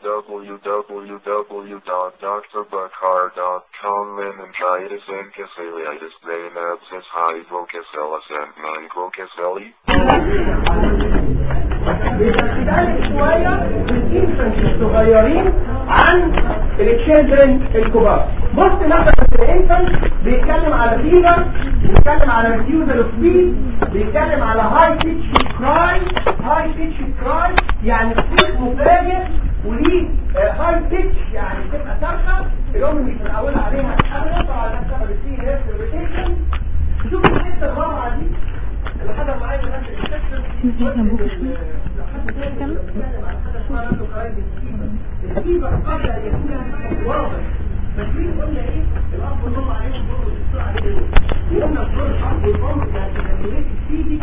www.drbuckar.com meningitis encephalitis vanabsis hydrocapillus and microcephaly بتختلف شوية الانفنت الصغيرين عن التشيلدرن الكبار بص مثلا الانفنت بيتكلم على فيبر بيتكلم على ريديوزر اوف سبيد بيتكلم على هاي بيتش كراي هاي بيتش كراي يعني صوت مفاجئ وليه هاي بيتش يعني بتبقى صرخه الام مش متعوده عليها ابدا طبعا ده سبب السي هيرس irritation شوف الحته الرابعه دي اللي حصل معايا في نفس الانفكشن الفيبر قبل ان يكون واضح فاكرين قلنا ايه الاب والام عليهم دور والدكتور عليهم دور قلنا دور الاب والام كانت تدميرات الفيدي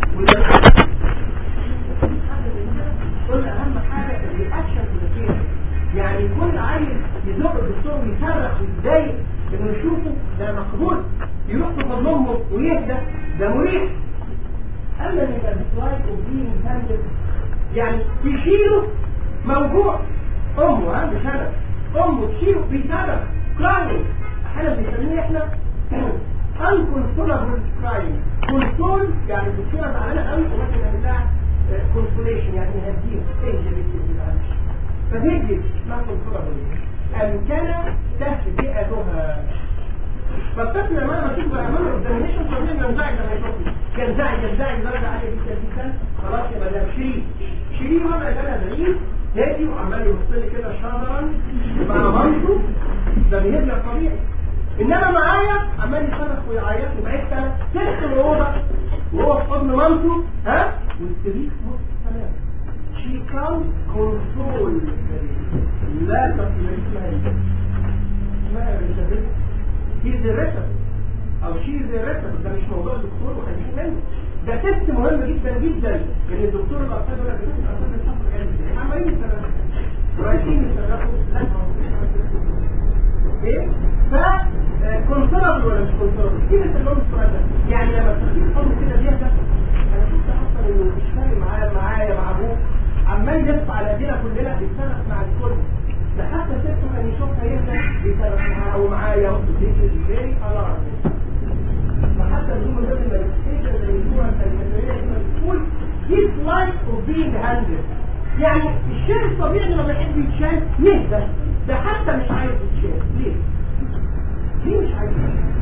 قلنا اهم حاجه الرياكشن في يعني كل عيل يزق الدكتور ويصرخ ويتضايق انه يشوفه ده مقبول يروح في حضن امه ويهدى ده مريح اما ان يبقى ديسلايك وبين هاندل يعني يشيله موجوع امه عنده سبب امه تشيله بسبب كرايم احيانا بنسميه احنا uncontrollable crying كنترول يعني بتشيلها زعلانه قوي وممكن نعمل لها كونسوليشن يعني نهديها ايه اللي بتقول فهدي ما كنترولابل امكن تهدئتها فالطفل لما تشوف امامه اكزامينشن طبيعي ينزعج لما يشوفه ينزعج ينزعج درجه عاليه جدا جدا خلاص يا مدام شيرين شيرين وضع ده بعيد هادي وعمال يبص لي كده شهرا مع مامته ده بيهدى الطبيعي انما معايا عمال يصرخ ويعيط لي بقيت انا تحت الاوضه وهو في حضن مامته ها والسرير نص تمام شي كان كنترول لا تصل اسمها اسمها الجبل هي الرسم او شيء زي الرسم ده مش موضوع الدكتور وخليك منه ده تست مهم جدا جدا ان الدكتور الاطفال يقول لك الدكتور الاطفال بيصحوا علم عمالين يتصرفوا رايحين يتصرفوا لا ما هو مش اوكي ف كونترابل ولا مش كونترابل كده اللون السؤال ده يعني لما تخليه حضن كده بيهدى انا شفت اصلا انه مش فارق معايا معايا مع ابوه عمال يلف على ايدينا كلنا بيتصرف مع الكل ده حتى ست كان يشوفها يهدى بيتصرف معاها او معايا ازاي alarming فحتى الزوم ده لما يتحدث زي الصوره الكاريكاتيريه كده بتقول dislike of being handled يعني الشيء الطبيعي لما يحب يتشال يهدى ده حتى مش عايز يتشال ليه؟ ليه مش عايز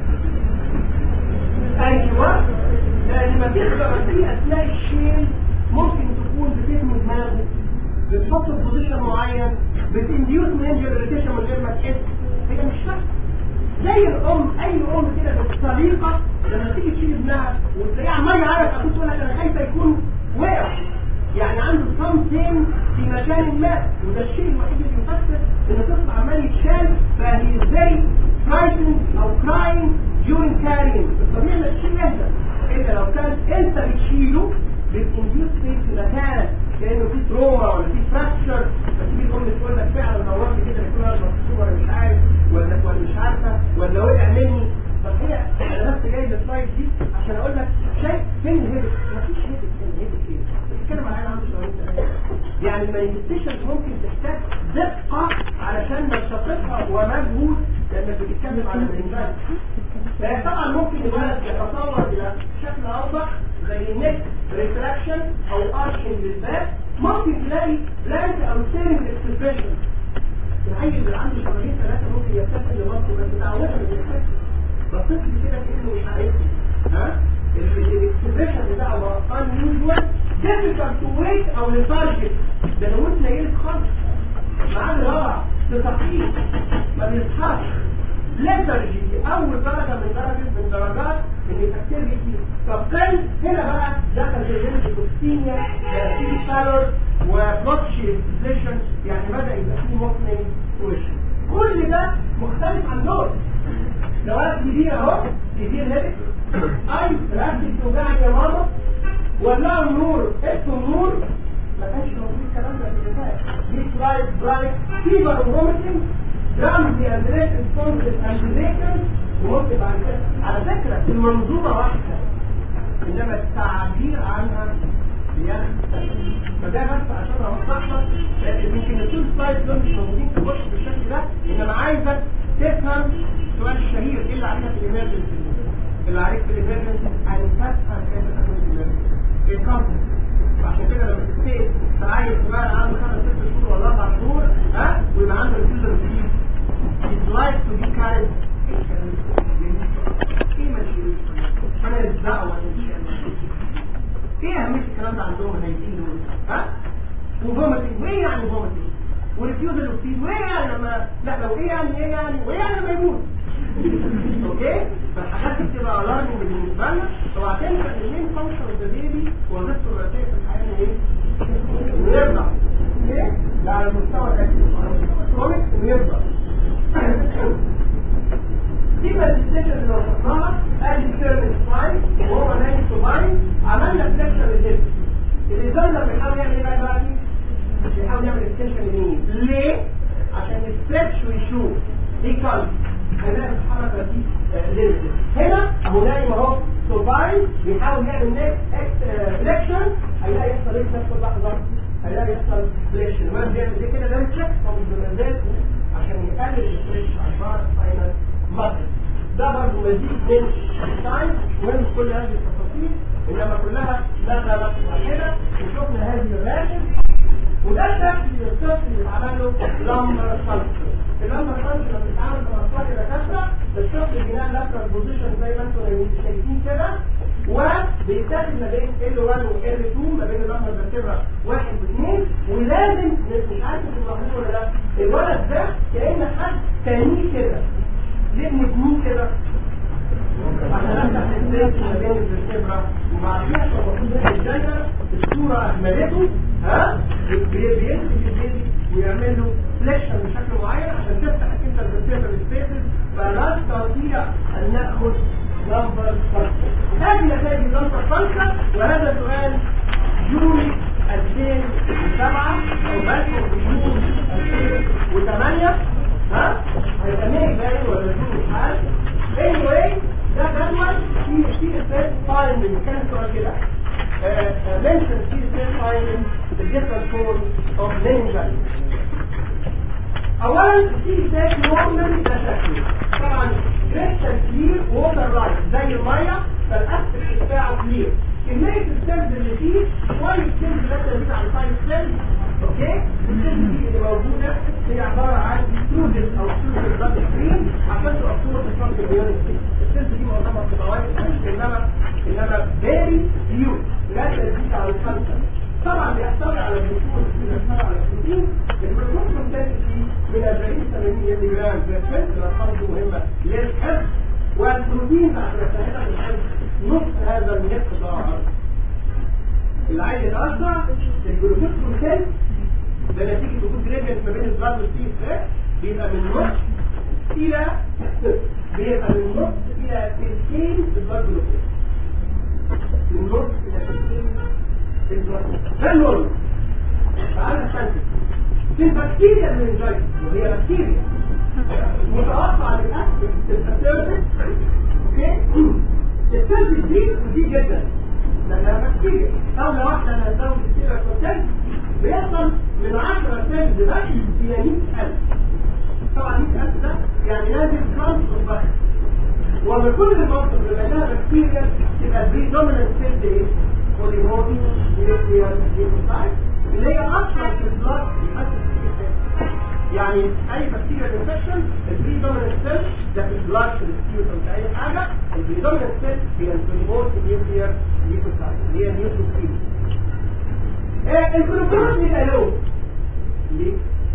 ايوه لان ما تقدر فيه اثناء الشيل ممكن تكون بتهمل دماغه بتحط في بوزيشن معين بتنديوس منجر اريتيشن من غير ما تحس هي مش فاهمه زي الام اي ام كده بالطريقه لما تيجي تشيل ابنها وتلاقيه عمال يعيط ابوه تقول لك انا خايفه يكون وقع يعني عنده صمتين في مكان ما وده الشيء الوحيد اللي يفسر ان الطفل عمال يتشال فهي ازاي frightened او crying during carrying الطبيعي انك تشيل يهدى الا لو كان انت بتشيله بتنديوس في مكان كانه في تروما ولا في فراكشر فتيجي الام تقول لك فعلا دورت كده يكون انا مكسور ولا مش عارف ولا ولا مش عارفه ولا وقع مني طب هي انا بس جاي للسلايد دي عشان اقول لك شيء فين الهيبت مفيش هيبت فين الهيبت ايه بتتكلم على عنده شهرين ثلاثه يعني المانيفستيشن ممكن تحتاج دقه علشان نشطتها ومجهود لانك بتتكلم على الانفاس طبعا ممكن الولد يتطور الى شكل اوضح زي النك ريتراكشن او ارشنج للباب ممكن تلاقي بلانك او ستيرنج اكسبريشن العيل اللي عنده شهرين ثلاثه ممكن يبتسم لمامته بس تعودها ما بيبتسم بصيت كده كانه مش عارف ها الاكسبريشن بتاعه بقى unusual difficult to wait او لتارجت ده لو انت نايلت خالص معاه الرابع تصحيه ما بيصحاش ليترجي دي اول درجه من درجه من درجات الاكتيفيتي طب كان هنا بقى دخل في الهيموكسيميا بقى في كالور وبلوتش اكسبريشن يعني بدا يبقى في موفمنت وش كل ده مختلف عن دول لو انا كبير اهو كبير هيك اي راسي توجعني يا ماما ولعوا النور اكتوا النور ما كانش موجود الكلام ده في الكتاب دي برايت برايت فيبر ومومنتنج رمزي اند ريت سبونسل اند ليكن وممكن بعد كده على فكره المنظومه واحده انما التعبير عنها هي فده بس عشان اوضح لك يمكن التو سلايد دول مش موجودين في الوقت بالشكل ده انما عايزك تفهم السؤال الشهير ايه اللي علينا في الامرجنسي اللي عليك في الامرجنسي ان تفهم كيف تكون الامرجنسي الكونتنت عشان كده لما تبتدي عايز بقى عنده خمس ست شهور ولا اربع شهور ها ويبقى عنده الفيلر دي It's like to be carried ايه مسؤولية انا الدعوة ايه اهمية الكلام ده عندهم الهيئين دول ها وفومتنج وايه يعني فومتنج وريفيوزل اوف فيد وايه يعني لما لا لو ايه يعني ايه يعني وايه يعني لما يموت اوكي فالحاجات دي بتبقى الارمنج بالنسبه لنا اوعى تنسى ان المين فانكشن اوف ذا بيبي وظيفته الرئيسيه في الحياه انه ايه؟ انه يرضع اوكي ده على المستوى الاكتف على المستوى الكرونيك انه يرضع دي مانيفستيشن اللي وصفناها ادي سيرفيس ساين وهو نايم سوباين عملنا فليكشن للهيب الانسان لما بيحاول يعمل ايه بقى دلوقتي؟ بيحاول يعمل اكستنشن يمين ليه؟ عشان يستريتش ويشوف دي كالب هنلاقي الحركه دي ليميتد هنا اهو نايم اهو سوباين بيحاول يعمل نيكست فليكشن هيلاقي يحصل ايه في نفس اللحظه؟ هيلاقي يحصل فليكشن وين بيعمل ايه كده ده ريفلكس هو بالمزاج عشان يقلل الاستريتش على البار فاينل مصر ده برضه مزيد من الساينس مهم كل هذه التفاصيل انما كلها لا غلط واحده وشفنا هذه الراشد وده الشكل الطفل اللي اتعمل له لمبر فانكشن اللمبر فانكشن لما بتتعمل بمصلحه دكاتره الطفل بينام لاترال بوزيشن زي ما انتم شايفين كده وبيتاخد ما بين L1 و L2 ما بين اللمبر فيرتبرا واحد واثنين ولازم مش عارف انتوا ملاحظين ولا لا الولد ده كأن حد تانيه كده ليه بنبنيه كده؟ عشان افتح السيف ما بين الفرتبرا وبعديها لو المفروض الجنة الصورة اهملته ها بيمسك البيبي ويعمل له فليكشن بشكل معين عشان تفتح انت الفرتبرا سبيسز فلا تستطيع ان ناخد نمبر فانكشن هذه نتائج النمبر فانكشن وهذا سؤال جولي 2007 او بلكم في جون 2008 ها هيسميه باين ولا جون مش عارف anyway ده جدول في في ستيت فايندنج كان السؤال كده mention في ستيت فايندنج the different forms of meningitis اولا في ستيت نورمال ده شكله طبعا كريستال كلير ووتر لايت زي الميه فالاسبكت بتاعه كلير كمية السيلز اللي فيه شوية سيلز لا تزيد عن 5 سيلز اوكي السيلز دي اللي موجودة هي عبارة عن ستودنت او ستودنت بلاد سكرين عشان تبقى صورة الفرق بيونتي السيلز دي معظمها بتبقى وايت انما انما فيري فيو لا تزيد عن 5 طبعا بيحتوي على الجلوكوز بيحتوي على البروتين الجلوكوز كونتنت فيه من 40 80 مللي جرام بير سنت الارقام دي مهمة للحفظ والبروتين بعد ما سهلها الحفظ نص هذا المقدار اللي عايز يتأثر الجلوكوز كونتنت ده نتيجة وجود جريدينت ما بين البلاد والسي اس اف بيبقى من نص إلى بيبقى من نص إلى تلتين البلاد جلوكوز من نص إلى تلتين البلاد ده النورمال تعالى نستنتج في البكتيريا المنجايتس وهي بكتيريا متوقع للأكل السيرفيس اوكي السيرفيس دي دي جدا لانها بكتيريا دولة واحدة لها دولة بكتيريا كونتنت بيحصل من 10 سيلز بس الى 100000 طبعا 100000 ده يعني نازل كرامس وبس ومن كل الموقف بما انها بكتيريا تبقى البريدومينانت سيلز ايه؟ بوليمورفي نيوكليير ليكوسايت اللي هي اكثر في البلاد بتمثل يعني اي بكتيريا انفكشن البريدومينانت سيل ده في البلاد في السكيوتم في اي حاجه البريدومينانت سيل هي البوليمورفي نيوكليير ليكوسايت اللي هي نيوكليير الجلوكوز بيبقى له ليه؟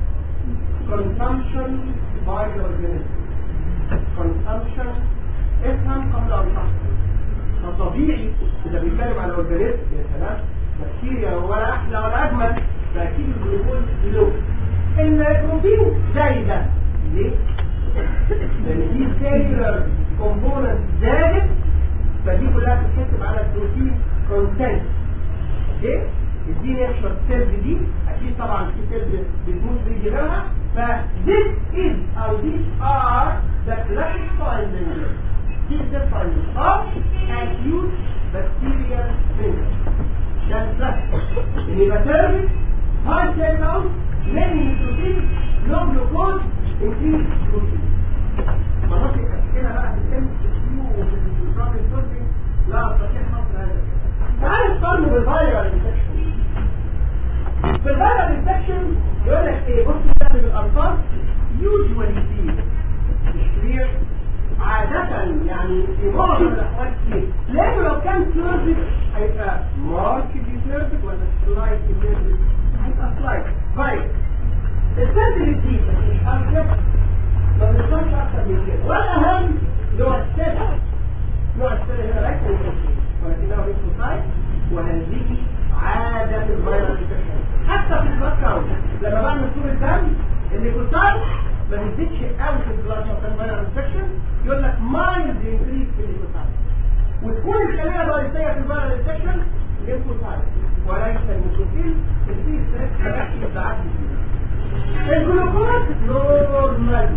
consumption by the organism consumption افهم قبل ان تحصل فطبيعي اذا بيتكلم على اورجانيزم يا سلام بكتيريا ولا احلى ولا اجمل فاكيد الجلوكوز له البروتين زي ده ليه؟ لان دي سيلولر كومبوننت زادت فدي كلها بتتكتب على البروتين كونتنت اوكي؟ الدي ناتشورال سيلز دي اكيد طبعا في سيلز بتموت بيجي غيرها ف this is او these are the classic findings دي the findings of acute bacterial meningitis ده السهل ان يبقى سيرفيس هاي سيل كاونت ماني نيوتروفيل لو جلوكوز انكريز بروتين مناطق كده بقى في الكلمة وفي النظام الطبي لا استطيع حصر هذا تعال نقارن بالفايرال انفكشن في الفايرال انفكشن يقول لك ايه بص كده الارقام يوجوالي كتير مش كبير عادة يعني في معظم الاحوال كتير لانه لو كان سيرفيس هيبقى ماركتلي سيرفيس ولا سلايت سيرفيس هيبقى سلايت فايرال السيرفيس دي مش اكتر ما بنوصلش اكتر من كده والاهم نوع السيرفيس نوع السيرفيس هنا ليس ولكنه ليكوسايت وهذه عادة الفيروس انفكشن حتى في البلاد كاونت لما بعمل صورة دم الليكوسايت ما بتزيدش قوي في البلاد لو كان فيروس انفكشن يقول لك مايلد انكريس في الليكوسايت وتكون الخلية الرئيسية في الفيروس انفكشن ليكوسايت وليس النيكوتين الفيه ستريس رياكشن بعد الجلوكوز نورمال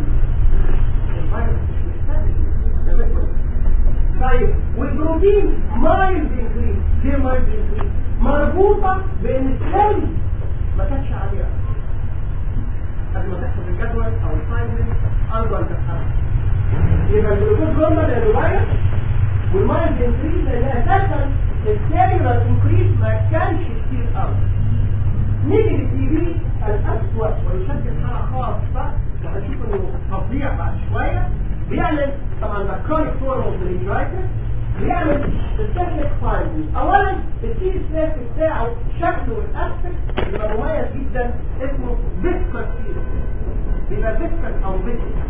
الفيروس طيب والبروتين مايلد انكريس ليه مايلد انكريس مربوطة بان السيل ما كانتش عالية قبل ما تحصل الجدول او الفاينل ارجو ان تفهمها يبقى الجلوكوز نورمال لانه فيروس والمايلد انكريس لان اساسا السيلولار انكريس ما كانش كتير قوي نيجي للتي بي الاسوأ ويشكل حالة خاصة وهنشوف انه تفضيع بعد شوية بيعمل طبعا ده كرونيك فورم اوف meningitis بيعمل سبيسيفيك فايندنج اولا التي سلاك بتاعه شكله والاسبكت بيبقى مميز جدا اسمه فيسكر بيبقى فيسكر او فيسكر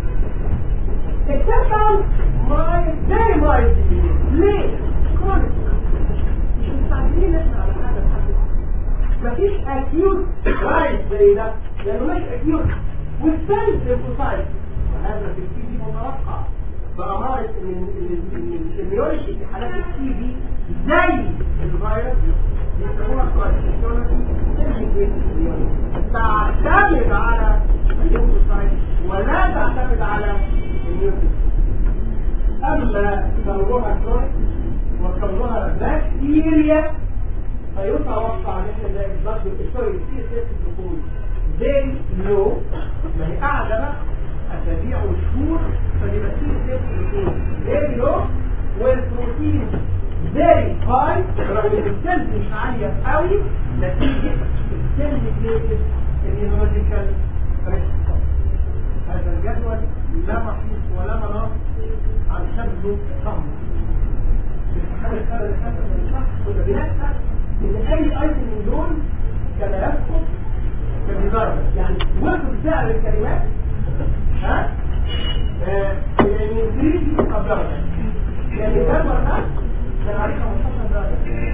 السكند مايل فيري مايل ليه؟ كرونيك مش مستعجلين احنا على حاجه لحد مفيش اكيوت رايت زي ده لانه مش اكيوت والثالث ليمفوسايت وهذا في التي بي متوقع بأمارة ان الاميولوجي في حالات التي بي زي الفيروس يسموها كواليفيكيشن تعتمد على الليمفوسايت ولا تعتمد على النيوتن اما كونها كرونيك وكونها بكتيريا فيتوقع ان احنا نلاقي برضه السوري السي اس اس تكون فيري لو ما هي قاعده بقى اسابيع وشهور فيبقى السي اس اس تكون فيري لو والبروتين فيري هاي رغم ان السيلز مش عاليه قوي نتيجه السيل ميديتد immunological ريسبونس هذا الجدول لا محيط ولا مناط عن شكله صعب الامتحان السنه اللي فاتت من الصح كنا بنسال ان اي ايتم من دول كان يسقط كمدرب يعني وصل سعر الكلمات ها آه، يعني انجليزي مقدرة يعني الجدول ده كان عليه 15 درجه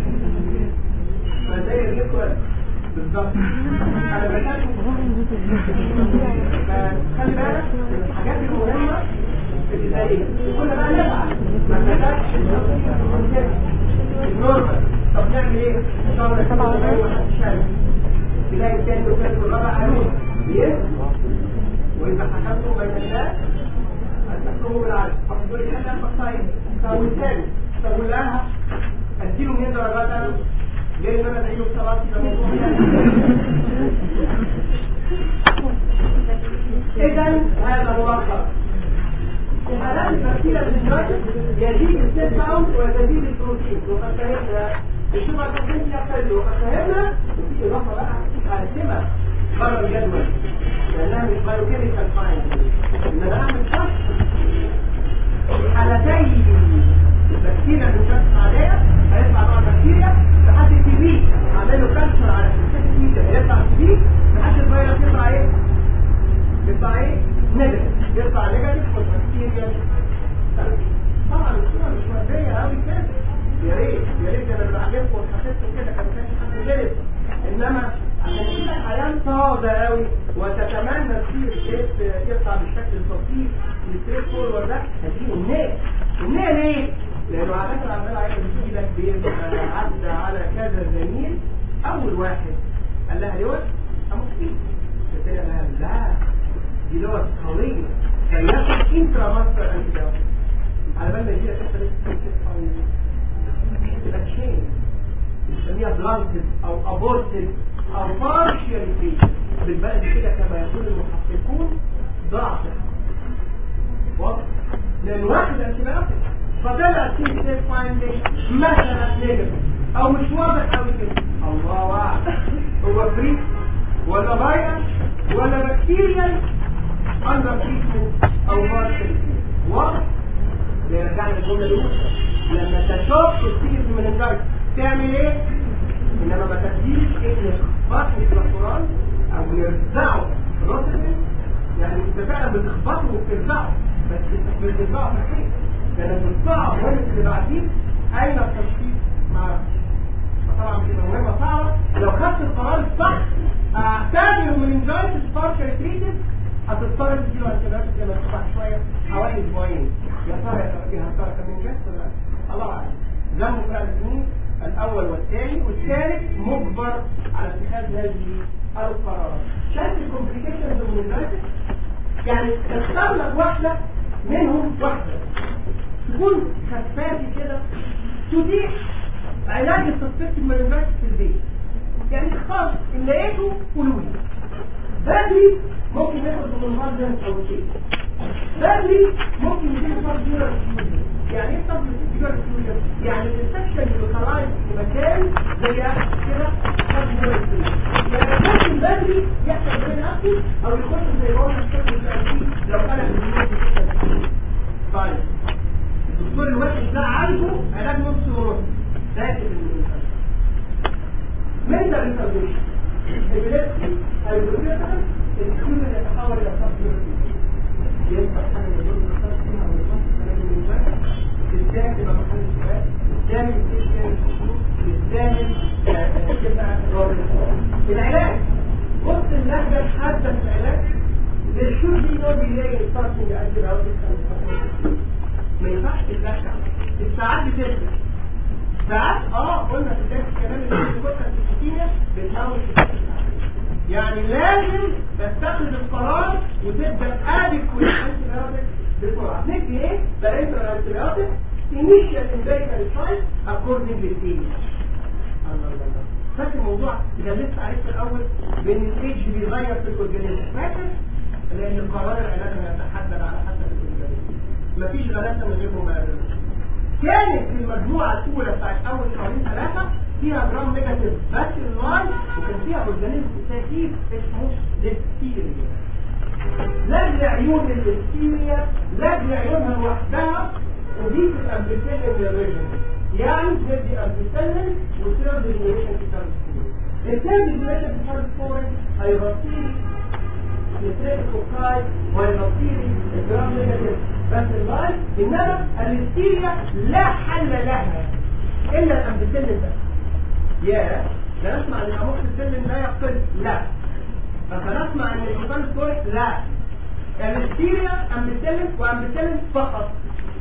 فزي الريكورد بالظبط انا بسالكم خلي بالك من الحاجات المهمه في البدايه وكل بقى نفعل ما نفعلش النورمال طب نعمل ايه؟ شهر سبعة وثمانية وحد شهر تلاقي الثاني والثالث والرابع قالوا يس واذا حكمتم بين الناس هتحكموا بالعدل واحد يقول لي انا بصايد طب والثاني طب واللي اديله 100 درجات انا ليه انا ادعي له بصلاتي ده موضوع اذا هذا ملخص الحالات التركيبة للجرد يزيد السيل كاونت ويزيد البروتين وقد فهمنا الشبهة البروتين يقتل وقد فهمنا وفي إضافة بقى حاسمة بره الجدول لأنها مش بايوكيميكال فاين إن أنا أعمل شخص حالتين البكتيريا اللي كانت عادية هيطلع نوع بكتيريا لحد التي بي أعمل له كانسر على السيستم ميديا هيطلع تي بي لحد الفيروس يطلع إيه؟ يطلع إيه؟ نيجاتيف يطلع نيجاتيف والبكتيريا طبعا الصورة مش وردية قوي كده يا ريت يا ريت انا بعجبكم وحسيتكم كده كان كانش حد غير انما عشان كده الحياة صعبة قوي وتتمنى تصير الشيء يطلع بالشكل البسيط الستريت فورورد ده هتجيبه الناس الناس ليه؟ لانه عادة عمال عايز بيجي لك بيبقى عدى على كذا زميل اول واحد قال لها لوت ابو كتير الثاني قال لها لا دي لغة قوية فليكن انترا ماستر انتي على بال ما يجي لك انت لسه تبقى تشين بنسميها بلانتد او ابورتد او بارشال تريتد بالبلد كده كما يقول المحققون ضعف واضح لان واحد انتباهاتك فطلع فيه سيف فايندينج مثلا نيجاتيف او مش واضح قوي كده الله اعلم هو فري ولا فيروس ولا بكتيريا اندر تريتمنت او بارشل واضح بيرجعنا للجمله الاولى لما تشوف تصير من الجايد تعمل ايه انما ما تديش ابنك بطن الكوليسترول او نرزعه روتين يعني انت فعلا بتخبطه وبترزعه بس انت مش بترزعه في الحين لانك بتصعب وانت اللي بعدين اين التشخيص مع فطبعا بتبقى مهمه صعبه لو خدت القرار الصح اعتبره من انجايتس بارشل تريتد هتضطر تديله انتباهاتك زي ما تشرح شويه حوالي اسبوعين يا ترى يا ترى كان من جاست ولا لا الله اعلم ذنبه فعلا الاثنين الاول والثاني والثالث مجبر على اتخاذ هذه القرارات شايف الكومبليكيشنز من الجايتس يعني تختار لك واحده منهم واحده تكون خفافي كده تتيح علاج السسبكت المنجات في البيت يعني اختار ان لقيته قولوا لي بدري ممكن ناخد من مارجن او شيء بدري ممكن يجيب سبجورال فيوجن يعني ايه سبجورال فيوجن يعني الانفكشن يوكلايز في مكان زي كده سبجورال فيوجن يعني ممكن بدري يحصل بين اكتف او يخش زي ما قلنا السبجورال لو كان الفيوجن طيب الدكتور الواحد ده عايزه علاج نص ونص داخل المنتج من ده ريسيرش الابيليبسي البروتيكال الكيوب اللي يتحول الى سبجورال ينفع حاجه من دول نختار فيها او نخصص كلام المنتج ازاي تبقى محل السؤال ازاي الفيشيال ازاي تبقى العلاج بص اللهجه الحاده في العلاج للشوز دي نوع بيلاقي ستارتنج انتي بايوتكس ما ينفعش تتلكع الساعات بتفرق ساعات اه قلنا في بدايه الكلام اللي في الكتله السكتينه بتحاول يعني لازم تتخذ القرار وتبدا ادكويت انتي بايوتكس بسرعه ندي ايه؟ بارنتال انتي بايوتكس انيشال امبيريكال سايت اكوردنج للتيم الله الله الله فاكر موضوع غلست عليك في الاول بان الايدج بيغير في الاورجانيزم فاكر؟ لان القرار العلاجي يتحدد على حسب الاورجانيزم مفيش غلاسه من غير مبادره كانت في المجموعه الاولى بتاعت اول شهرين ثلاثه فيها جرام نيجاتيف بس اللاين وكان فيها اورجانيزم سخيف اسمه ليستيريا لاجل عيون الليستيريا لاجل عيونها لوحدها ودي في الامبيسيلين للريجن يعني بندي امبيسيلين وثيرد جنريشن كتاب الثيرد جنريشن كتاب هيغطي نتريك كوكاي ويغطي الجرام نيجاتيف بس اللاين انما الاستيريا لا حل لها الا الامبيسيلين ده يا لا نسمع ان الاموكسيسيلين لا يقتل لا فسنسمع ان الكوكاي ستوريك لا الاستيريا امبيسيلين وامبيسيلين فقط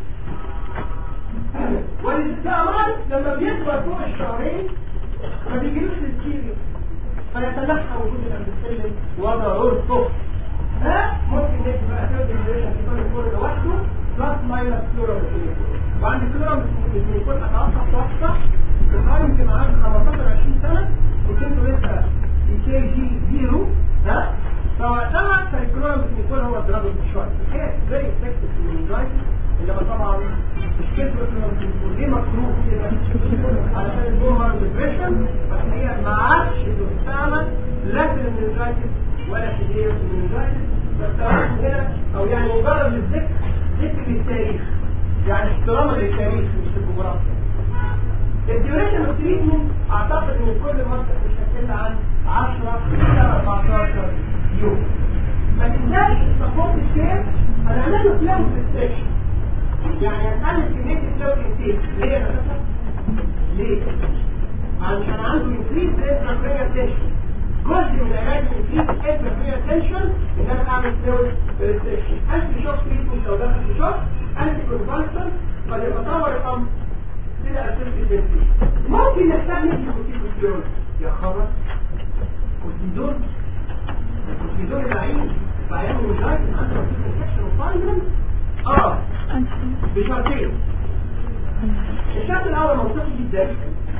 والاستعمال لما بيكبر فوق الشهرين ما بيجيلوش الاستيريا فيتلحى وجود الامبيسيلين وضرورته ها ممكن ندي بقى ثيرد جنريشن كيتون يكون لوحده بلس ماينس كلورام وعند كلورام يكون اتوقع توقع القائم يمكن عند 15 20 سنه كنت انتوا لسه في كي جي زيرو ها فوقتها كان الكلورام يكون هو الدراج شويه الحقيقه زي افكتيف في الانجايتي انما طبعا مشكلته الكلورام ليه مكروه كده علشان البومر ديبريشن بس هي ما عادش تستعمل لا في الانجايتي ولا في غيره من الانجايتي فالتوازن هنا او يعني مجرد الذكر ذكر للتاريخ يعني احتراما للتاريخ مش للجغرافيا الديوريشن اوف تريتمنت اعتقد ان كل منطقه بتشكل عن 10 الى 14 يوم ما تنساش السبورت الشير هنعمله فلو ستيشن يعني هنقلل كميه الفلو انتيك ليه يا دكتور؟ ليه؟ علشان عنده انكريز انترا تنشن جزء من علاج الانكريز انترا تنشن ان انا اعمل فلو ستيشن انتي شوك تريتمنت لو دخل في شوك انتي كونفالسن قد يتطور الامر كده اسيستي ممكن نحتاج ندي كورتيزون يا خبر كورتيزون الكورتيزون العين بعينه مش عارف ان عنده انفكشن وفاينل اه بشرطين الشرط الاول منطقي جدا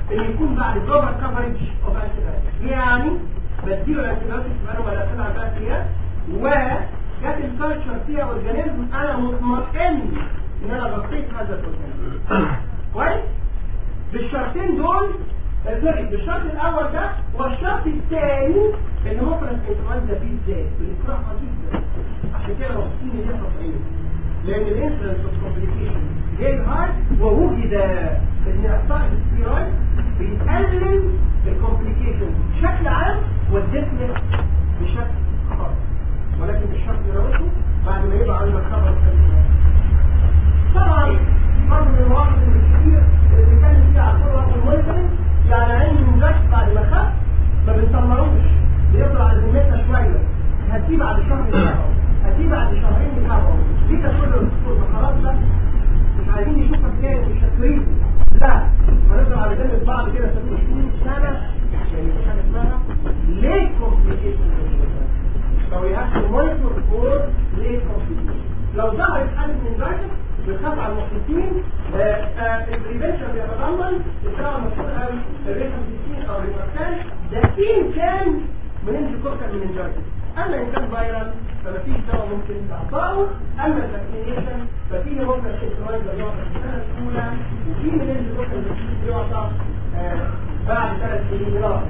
ان يكون بعد اوفر كفرج اوف انتي يعني بديله الانتيبيوتكس بقاله ولا سنه على ثلاث ايام وجات الكالتشر فيها اورجانيزم انا مطمئن ان انا غطيت هذا الاورجانيزم كويس بالشرطين دول آه، سوري بالشرط الاول ده والشرط الثاني ان ممكن الانفلونزا فيه ازاي بنكرهها جدا عشان كده مبسوطين ان احنا صحيين لان الانسلنس اوف كومبليكيشن جاي هاي ووجد ان اعطاء الاستيرويد بيقلل الكومبليكيشن بشكل عام والديثنس بشكل خاص ولكن الشرط نوته بعد ما يبقى عندنا خبر كبير طبعا برضه من المواقف الكتير اللي بنتكلم فيها على الكوره والمونيتورنج يعني عيني من بس بعد ما خف ما بنطلعوش بيفضل على ذمتنا شويه هتيجي بعد شهر نتابعه هتيجي بعد شهرين نتابعه ليه ده كله الدكتور ما خلاص بقى مش عايزين نشوفك تاني مش شاكرين لا هنفضل على ذمه بعض كده ست شهور سنه عشان يبقى حاجه اسمها ليه كومبليكيشن لو يهاش مونيتور فور ليه كومبليكيشن لو ظهرت حاله من ذلك بنخاف على المحيطين البريفنشن بيتضمن الدواء المشهور قوي الريفامبيسين او الريفامبيسين ده ان كان مننجوكوكال مننجايتس اما ان كان فيرال فمفيش دواء ممكن تعطاه اما الفاكسينيشن ففيه ممكن الانفلونزا بيعطى في السنه الاولى وفي مننجوكوكال بيعطى آه، بعد ثلاث سنين دراسه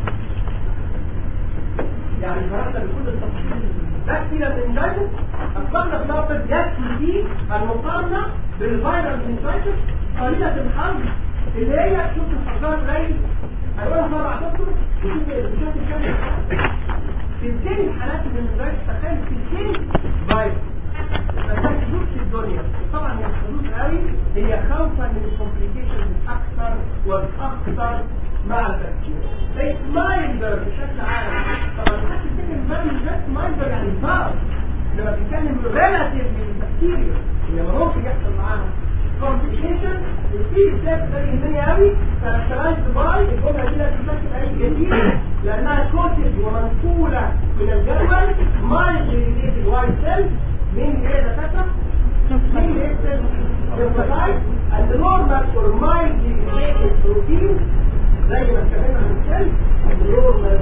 يعني فرحنا بكل التفصيل ده كده المنجايتس اطلقنا بناقص يكفي فيه المقارنه بالفيرال منجايتس قليله الحمل اللي هي شوف الحضارة قليل هيقولها طبعا دكتور وشوف بشكل كامل تلتين حالات المنجايتس تخيل تلتين فيروس فكان فلوس في الدنيا طبعا هي الفلوس قوي هي خوفا من الكومبليكيشن الاكثر والاخطر مع البكتيريا اسمايلدر بشكل عام طبعا محدش يفتكر المهم ده اسمايلدر يعني صعب لما بنتكلم ريلاتيف للبكتيريا لما ممكن يحصل معاها كومبليكيشن وفي ازاي ده يهمني قوي كاركترايزد باي الجمله دي لا تشكل اي جديد لانها كوتد ومنقوله من الجدول مايلد ريليتد وايت سيل مين هي دكاتره؟ مين يكتب lymphocyte and normal or mildly related protein زي ما اتكلمنا عن السيل normal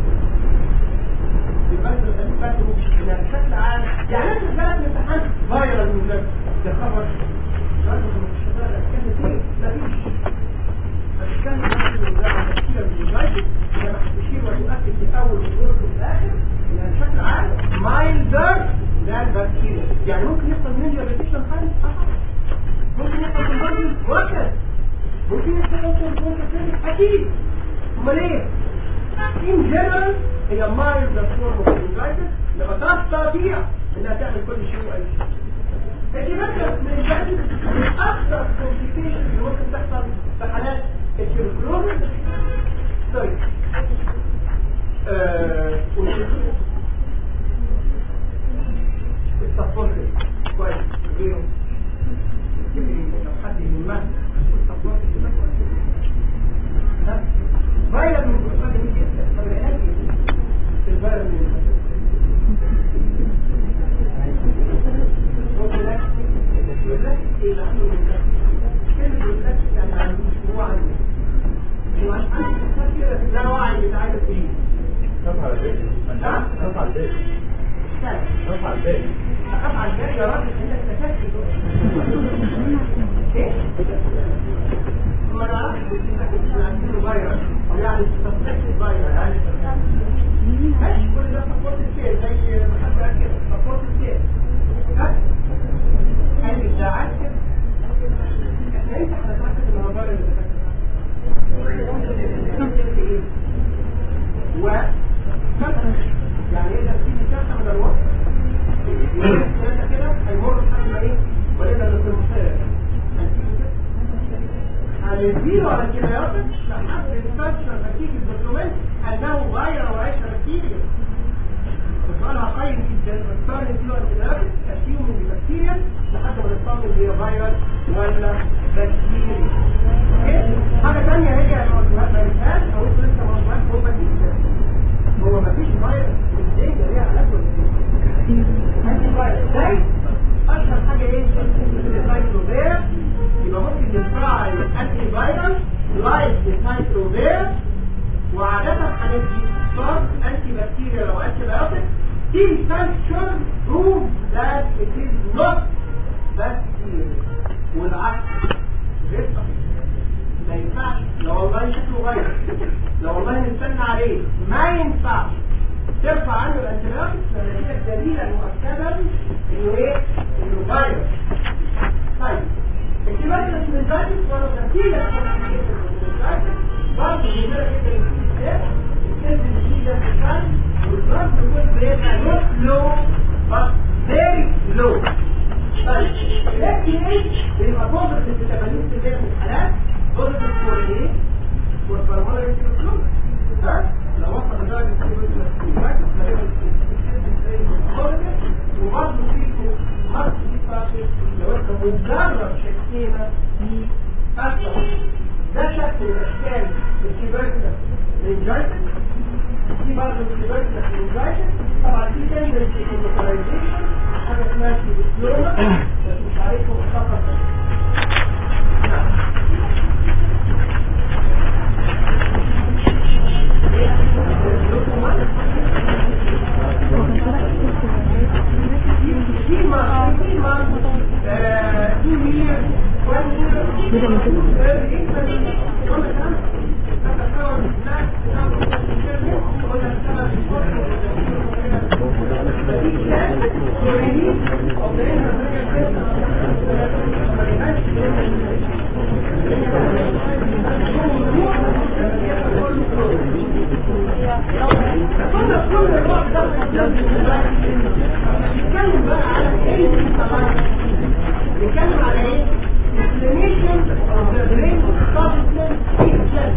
يبقى انت خليك فاكره ان بشكل عام يعني انت جالك امتحان فايرال من ده ده خبر سؤال مش شغال اتكلم فيه مفيش هتتكلم بس من ده عن تفكير المجايد اذا ما هتشير وتؤكد في اول وتقول في الاخر ان بشكل عام مايلدر ده البكتيريا يعني ممكن يحصل منجا ريتيشن خالص ممكن يحصل في المرض وكذا ممكن يحصل في المرض اكيد امال ايه in general هي mild form of meningitis لما تستطيع انها تعمل كل شيء واي شيء الجينات من من اكثر complications اللي ممكن تحصل في حالات التيروكلوزس سوري آه السبورت كويس غيره لو حد يهمه السبورت كده كويس ها فايرال من الكتاب دي جدا طب العلاج ايه؟ الفايرال من ايه اللي عنده من كلمة البلاستيك يعني ما عندوش هو عنده هو عنده كده لا وعي بتعرف ايه خاف على البيت ها؟ خاف على البيت مش فاهم خاف على البيت أخاف على الباقي يا راجل انت اكتشفت ايه؟ ما نعرفش عنده فيروس او يعني سسبكت فيروس يعني ماشي كل ده سبورت الكير زي ما حد قال كده سبورت الكير ها؟ هل الداعات كده؟ احنا انت هنتاكد ان هو فيروس و يعني ايه ده في مساحه من الوقت ثلاثة كده هيمر لحد ما ايه ولينا اللي في المستقبل هنديله على الكيميائيات لحد الكالتشر نتيجة الدوكيومنت انه غير وعيش بكتيريا السؤال هقيم جدا نختار نديله الكيميائيات تأثيره من البكتيريا لحد ما نطمن هي فيروس ولا بكتيريا اوكي حاجة تانية هي الموضوعات ما ينفعش او انتوا لسه موضوعات مهمة جدا هو مفيش فيروس الدنيا ليها علاج ولا ازاي اشهر حاجه ايه الفايروفير يبقى ممكن نفعل الانتي فايروس لايك نيتروفير وعادة هندي ستارت انتي بكتيريا او انتي بايوتيك till culture proves that it is not bacteria والعكس غير صحيح ما ينفعش لو والله شكله غير لو والله نستنى عليه ما ينفعش ترفع عنه الانتبيوتيك لما يجيلك دليلا مؤكدا انه ايه؟ انه فيروس طيب الكيباتيك منزايتس ولا تركيبة برضه بيجيلك كده الكيس الكيس الجديدة في الفن والبلد بيكون بيبقى نوت لو بس فيري لو طيب الاكتي ايه بيبقى بوزيتيف في 80% من الحالات بوزيتيف فور ايه؟ فور بالمونري فلوس ها؟ لو وصل لدرجة وبرضه في مصر دي فاتت لو انت مجرد شكينا في أكثر ده شكل من أشكال الكيبرتا للجايتس في برضه الكيبرتا للجايتس طبعا في تندنسي كومبوترايزيشن حاجة اسمها سيبسلوما بس مش عارفه فقط نعم نتكلم بقى على ايه نتكلم على ايه inflammation of the brain substance itself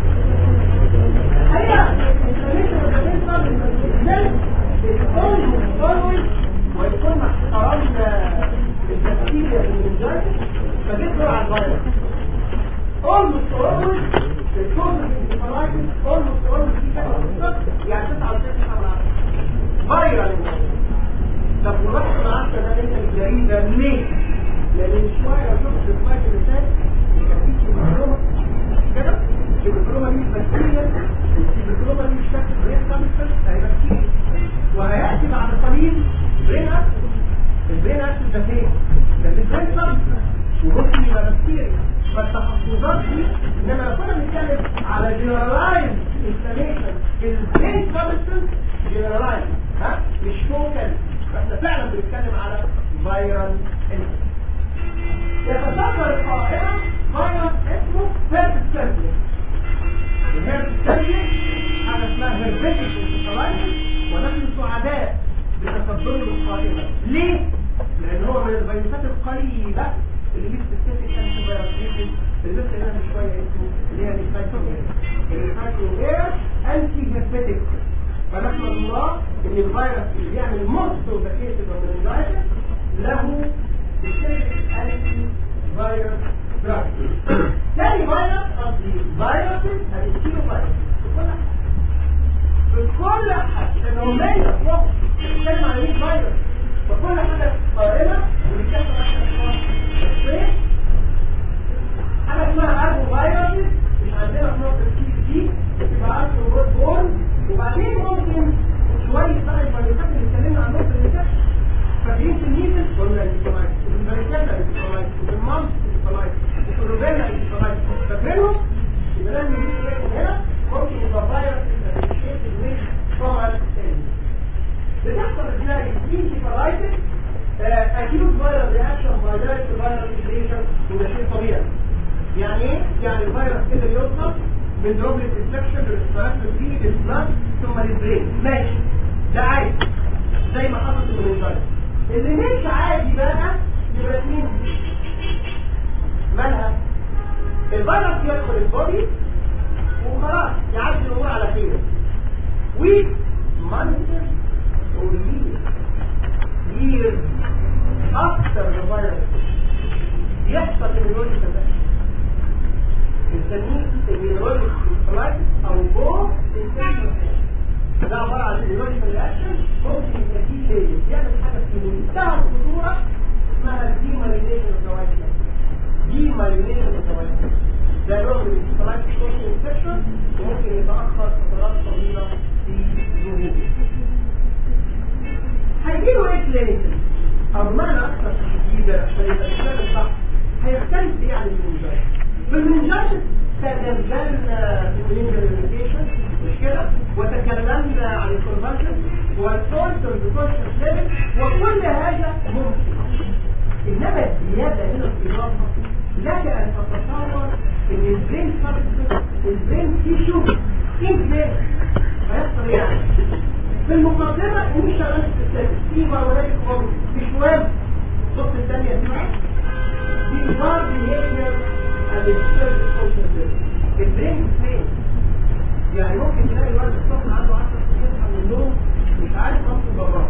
هي inflammation of the brain substance itself is almost always ويكون مع احترامنا البكتيريا المنجاية فبيدخل على الفيروس almost always الكوز الانتفالايتس almost always دي كده بالظبط يعني 99 فيرال طب ونروح العشرة ده انت الجريدة ليه؟ لان من شوية لو شفت السلايد اللي فات كان في سيبكروما كده السيبكروما دي بكتيريا السيبكروما دي مش شكل برين سابستنس هي بكتيريا وهيأتي بعد قليل برين أسيد البرين أسيد ده فين؟ ده في البرين سابستنس وممكن يبقى بكتيريا فالتخصصات دي انما لو كنا بنتكلم على جنرالايز انفلاميشن في البرين سابستنس جنرالايز ها مش فوكال احنا فعلا بنتكلم على فيرال انفكشن يتصدر القائمة فيروس اسمه هيربس سيرفيس الهيربس سيرفيس حاجة اسمها هيربيتيك انفكشن ونحن سعداء بتصدره للقائمة ليه؟ لأن هو من الفيروسات القريبة اللي هي سبيسيفيك انتي فيروسيشن اللي لسه قلنا من شوية اسمه اللي هي الريسايكلوفير الريسايكلوفير انتي هيربيتيك فنحمد الله ان الفيروس اللي بيعمل موست اوف ذا كيسز اوف المنجايتس له سبيسيفيك انتي فيروس دراج تاني فيروس قصدي فيروسز الانتيرو فيروس في كل حاجه في كل حاجه لانه مية فوق بنتكلم عن ايه فيروس فكل حاجه قائمه ونتكلم عن حاجه حاجه اسمها اربو فيروسز مش عندنا في نقطه الكيس دي تبقى اربو بورن وبعدين ممكن شويه بقى الفيروسات اللي اتكلمنا عنهم في الانفكشن فاكرين في النيزل قلنا الانتيفايروس وفي الفاريكيلا الانتيفايروس وفي المامس الانتيفايروس وفي الروبيلا الانتيفايروس فاكرينهم يبقى لازم نجيب شويه هنا ممكن يبقى فيروس اسوشيتد ويز كومن بتحصل ازاي الانتيفايروس اكيوت فيروس رياكشن باي دايركت فيروس انفكشن وده شيء طبيعي يعني ايه؟ يعني الفيروس كده يوصل من دروبلت انفكشن للريسبيراتوري فيه للبلاد ثم للبرين ماشي ده عادي زي ما حصل في المنجاية اللي مش عادي بقى يبقى مين مالها الفيروس يدخل البودي وخلاص يعدي الامور على خير ويك مانثs or years years after the virus يحصل immunological action بنسميه immunological colitis او بو infection ده عبارة عن immunological reaction ممكن يبقى فيه ليه بيعمل حاجة في منتهى الخطورة اسمها demyelination of the white cell demyelination of the white cell ده نوع من الانسفالايتس كورس انفكشن وممكن يتاخر فترات طويله في ظهوره هيجيله ايه كلينيكال او بمعنى اكثر تحديدا عشان يبقى الكلام صح هيختلف ايه عن المنجايت بالمنجايت تنزلنا في المنجايت مش كده وتكلمنا عن الكونفرجن والكونتر بكونشن ليفل وكل هذا ممكن انما الزياده هنا في الاضافه لك ان تتصور ان البرين سبستنس البرين تيشو ازاي هيحصل يعني في المقدمه ان شغال في السيستم في هرمونات الخمر في شويه بص الثانيه دي دي بار بيهيفير and disturbed social living البرين فين يعني ممكن تلاقي الولد الصبح عنده 10 سنين يصحى من النوم مش عارف مامته براه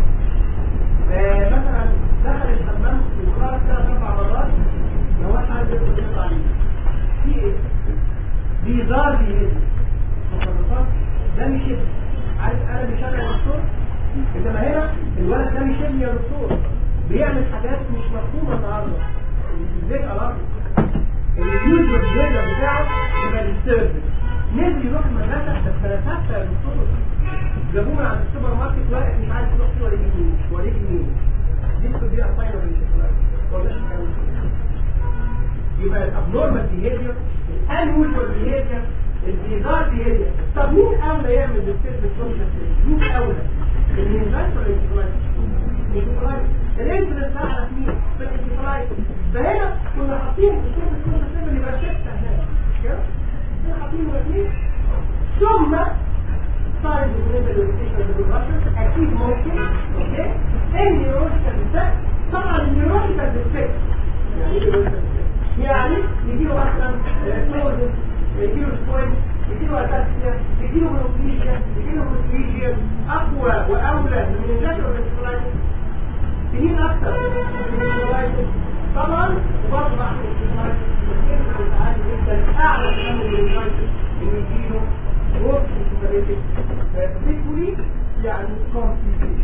آه مثلا دخل الحمام وخرج ثلاث اربع مرات ما هوش عارف يدخل يطلع عليه في ايه؟ بيزار بيهز تصرفات ده مش ابني عارف انا مش انا يا دكتور انما هنا الولد ده مش ابني يا دكتور بيعمل حاجات مش مفهومه النهارده ازاي الارض اليوز والبيهيفير بتاعه يبقى ديستربد نزل يروح المدرسه بس ثلاثات يا دكتور جابوه من عند السوبر ماركت واقف مش عارف يروح فيه ولا يجيب مين ولا يجيب مين دي بتبقى دي اصلا ولا مش ولا الكلام ده يبقى الابنورمال بيهيفير الانوال بيهيفير البيزار بيهيفير طب مين اولى يعمل ديستربد سوشيال مين اولى الانفلات ولا الانفلايت الانفلايت الانفلات على مين في الانفلايت فهنا كنا حاطين ديستربد سوشيال اللي بقى سته هناك مش كده كنا حاطين الاثنين ثم ساينز بالنسبه للريسيشن بالرشن اكيد ممكن اوكي النيورولوجيكال ديفكت طبعا النيورولوجيكال ديفكت يعني ايه نيورولوجيكال يعني يجيله مثلا كلوزن يجيله سبوينت يجيله اتاسيا يجيله بروكليجيا يجيله بروكليجيا اقوى واولى من الناتشورال فيسكولايتس سنين اكثر من الفيسكولايتس طبعا وبرضه بعد الفيسكولايتس بس عالي جدا اعلى كمان من الفيسكولايتس انه يجيله روح سيستماتيك فيسكولي يعني كومبليكيشن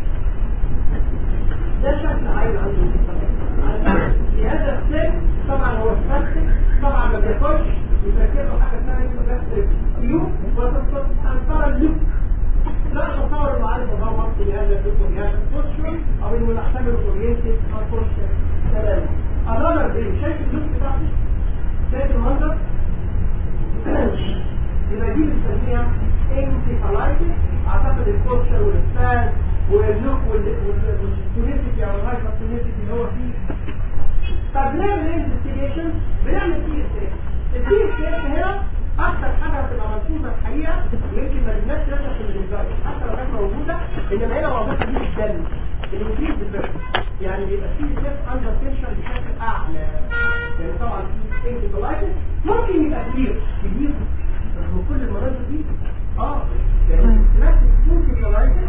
ده شكل عين عنده الفيسكولايتس في هذا السن طبعا هو الفخذ طبعا ما بياكلش يتركب له حاجه ثانيه اسمها تيوب وتنطر اللوك لا اتصور انه عارف هو وقت لهذا اللوك ولهذا البوستشر او انه نعتبره اورينتد او بوستشر تمام انظر ايه شايف اللوك بتاعته شايف المنظر يبقى دي بنسميها انسيفالايتس اعتقد البوستشر والسباز واللوك والتونيسيتي او الهايبرتونيسيتي اللي هو فيه طب بنعمل ايه انفستيجيشن بنعمل سي اس اف السي اس اف هنا اكتر حاجه بتبقى ملحوظه الحقيقه يمكن ما جبناش لسه في الانزايم حتى لو كانت موجوده انما هنا واضحه دي جدا الانكريز بالفعل يعني بيبقى السي اس اف اندر تنشن بشكل اعلى يعني طبعا في انتيكولايتس ممكن يبقى كبير كبير رغم كل المناظر دي اه يعني نفس الانتيكولايتس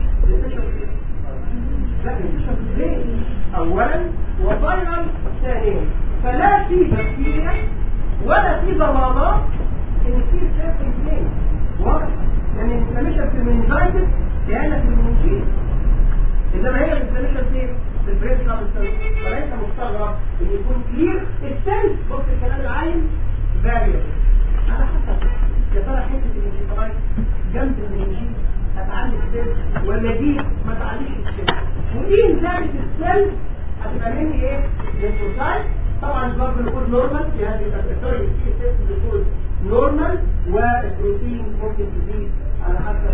لكن ليه اولا وفيرال ثانيا فلا في بكتيريا ولا في ضمانات ان في سيرف اثنين واضح لان الانفلاميشن في المنجايتس كانت في المنجيز انما هي الانفلاميشن فين في البريد كابسل فليس مستغرب ان يكون كلير السنس بص الكلام العين فاريبل على حسب يا ترى حته الانفلاميشن جنب المنجيز هتعلي السن ولا دي ما تعليش السن ودي زادت السن هتبقى مني ايه للسوسايت طبعا البلد بيكون نورمال في هذه السوري في سيست بيكون نورمال والبروتين ممكن تزيد على حسب